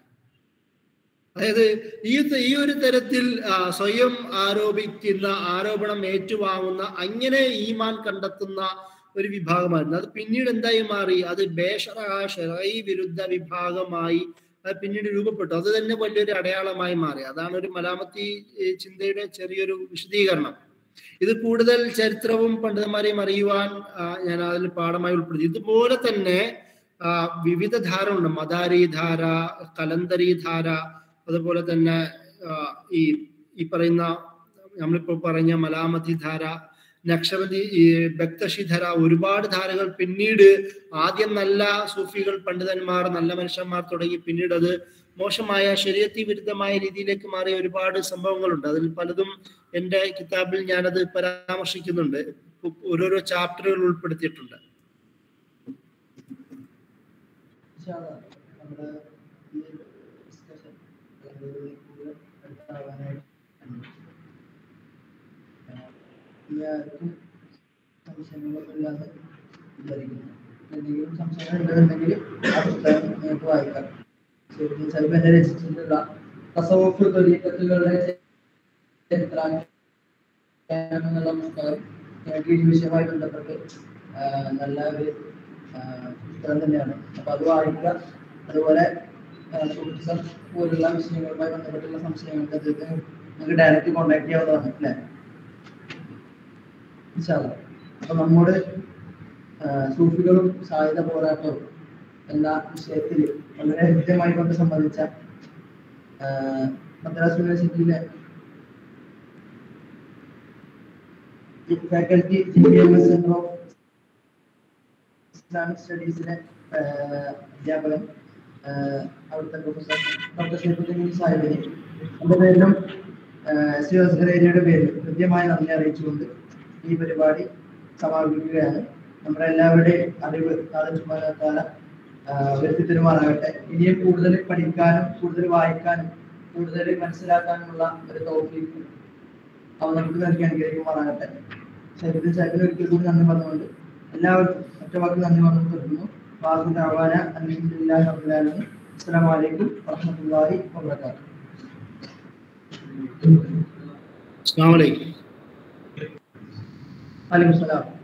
അതായത് ഈ ത- ഈ ഒരു തരത്തിൽ ആ, സ്വയം ആരോപിക്കുന്ന ആരോപണം ഏറ്റുവാങ്ങുന്ന അങ്ങനെ ഈമാൻ കണ്ടെത്തുന്ന ഒരു വിഭാഗമായിരുന്നു അത് പിന്നീട് എന്തായി മാറി അത് ബേഷറൈ വിരുദ്ധ വിഭാഗമായി അത് പിന്നീട് രൂപപ്പെട്ടു അത് തന്നെ വലിയൊരു അടയാളമായി മാറി അതാണ് ഒരു മലാമത്തി ഏ, ചിന്തയുടെ ചെറിയൊരു വിശദീകരണം ഇത് കൂടുതൽ ചരിത്രവും പണ്ഡിതന്മാരെയും അറിയുവാൻ ആ, ഞാൻ അതിൽ പാഠമായി ഉൾപ്പെടുത്തി ഇതുപോലെ തന്നെ ആ, വിവിധ ധാരകളുണ്ട് മദാരി ധാര കലന്തരി ധാര അതുപോലെ തന്നെ ആ, ഈ ഈ പറയുന്ന നമ്മളിപ്പോൾ പറഞ്ഞ മലാമതി ധാര നക്ഷമതി ഈ ബക്തഷി ധാര ഒരുപാട് ധാരകൾ പിന്നീട് ആദ്യം നല്ല സൂഫികൾ പണ്ഡിതന്മാർ നല്ല മനുഷ്യന്മാർ തുടങ്ങി പിന്നീട് അത് മോശമായ ശരീരത്തി വിരുദ്ധമായ രീതിയിലേക്ക് മാറിയ ഒരുപാട് സംഭവങ്ങളുണ്ട് അതിൽ പലതും എൻ്റെ കിതാബിൽ ഞാനത് പരാമർശിക്കുന്നുണ്ട് ഓരോരോ ചാപ്റ്ററുകൾ ഉൾപ്പെടുത്തിയിട്ടുണ്ട് ഇൻഷാല്ലാ നമ്മുടെ ഈ ഡിസ്കഷൻ കൂടുതൽ അടുത്താവാനായിട്ട് ഈ ആർക്കും സംശയങ്ങളൊന്നും ഇല്ലാതെ വിചാരിക്കുന്നു എന്തെങ്കിലും സംശയങ്ങൾ ഉണ്ടെന്നുണ്ടെങ്കിൽ ആ പുസ്തകം നിങ്ങൾക്ക് വായിക്കാം ശരി ചിലപ്പോൾ എന്നെ രചിച്ചിട്ടുള്ള തസവൂഫ് തൊലീക്കത്തുകളുടെ ചരിത്രാന്വേഷണം എന്നുള്ള പുസ്തകം ഞങ്ങൾക്ക് ഈ വിഷയവുമായി ബന്ധപ്പെട്ട് ആ, നല്ല ഒരു ആ, പുസ്തകം തന്നെയാണ് അപ്പൊ അത് വായിക്കുക അതുപോലെ ടൂറിസം പോലുള്ള വിഷയങ്ങളുമായി ബന്ധപ്പെട്ടുള്ള സംശയങ്ങൾക്ക് അദ്ദേഹത്തെ നിങ്ങൾക്ക് ഡയറക്റ്റ് കോൺടാക്ട് ചെയ്യാവുന്നതാണ് അല്ലേ ഇൻഷാല്ലാ. അപ്പൊ നമ്മോട് ആ, സൂഫികളും സായുധ പോരാട്ടവും എന്ന വിഷയത്തിൽ വളരെ ഹൃദ്യമായി കൊണ്ട് സംബന്ധിച്ച ആ, മദ്രാസ് യൂണിവേഴ്സിറ്റിയിലെ ഫാക്കൽറ്റി സെന്റർ ഓഫ് ഇസ്ലാമിക് സ്റ്റഡീസിലെ അധ്യാപകൻ ആ, അവിടുത്തെ പ്രൊഫസർ ഡോക്ടർ ഷെയ്ഖുദ്ദീൻ സാഹിബിന് എൻ്റെ പേരിലും ശ്രീ അസ്ഗർ ഏരിയയുടെ പേരിൽ കൃത്യമായ നന്ദി അറിയിച്ചുകൊണ്ട് ഈ പരിപാടി സമാപിക്കുകയാണ് നമ്മുടെ എല്ലാവരുടെയും അറിവ് താഴെ വരുത്തി തരുമാറാകട്ടെ ഇനിയും കൂടുതൽ പഠിക്കാനും കൂടുതൽ വായിക്കാനും കൂടുതൽ മനസ്സിലാക്കാനുമുള്ള ഒരു തോഫീക്ക് അവ നമുക്ക് നൽകി അനുഗ്രഹിക്കുമാറാകട്ടെ ശരീരത്തിൽ ശരീരം ഒരിക്കൽ കൂടി നന്ദി പറഞ്ഞുകൊണ്ട് എല്ലാവർക്കും ഒറ്റവാക്കിൽ നന്ദി പറഞ്ഞു തീർക്കുന്നു വാസുവിന്റെ അഹ്വാന അലഹദില്ലാ റബ്ബുലാലമീൻ അസ്സലാമു അലൈക്കും വറഹ്മത്തുള്ളാഹി വബറകാതുഹു അസ്സാം വലൈക്കും വലൈക്കും സലാം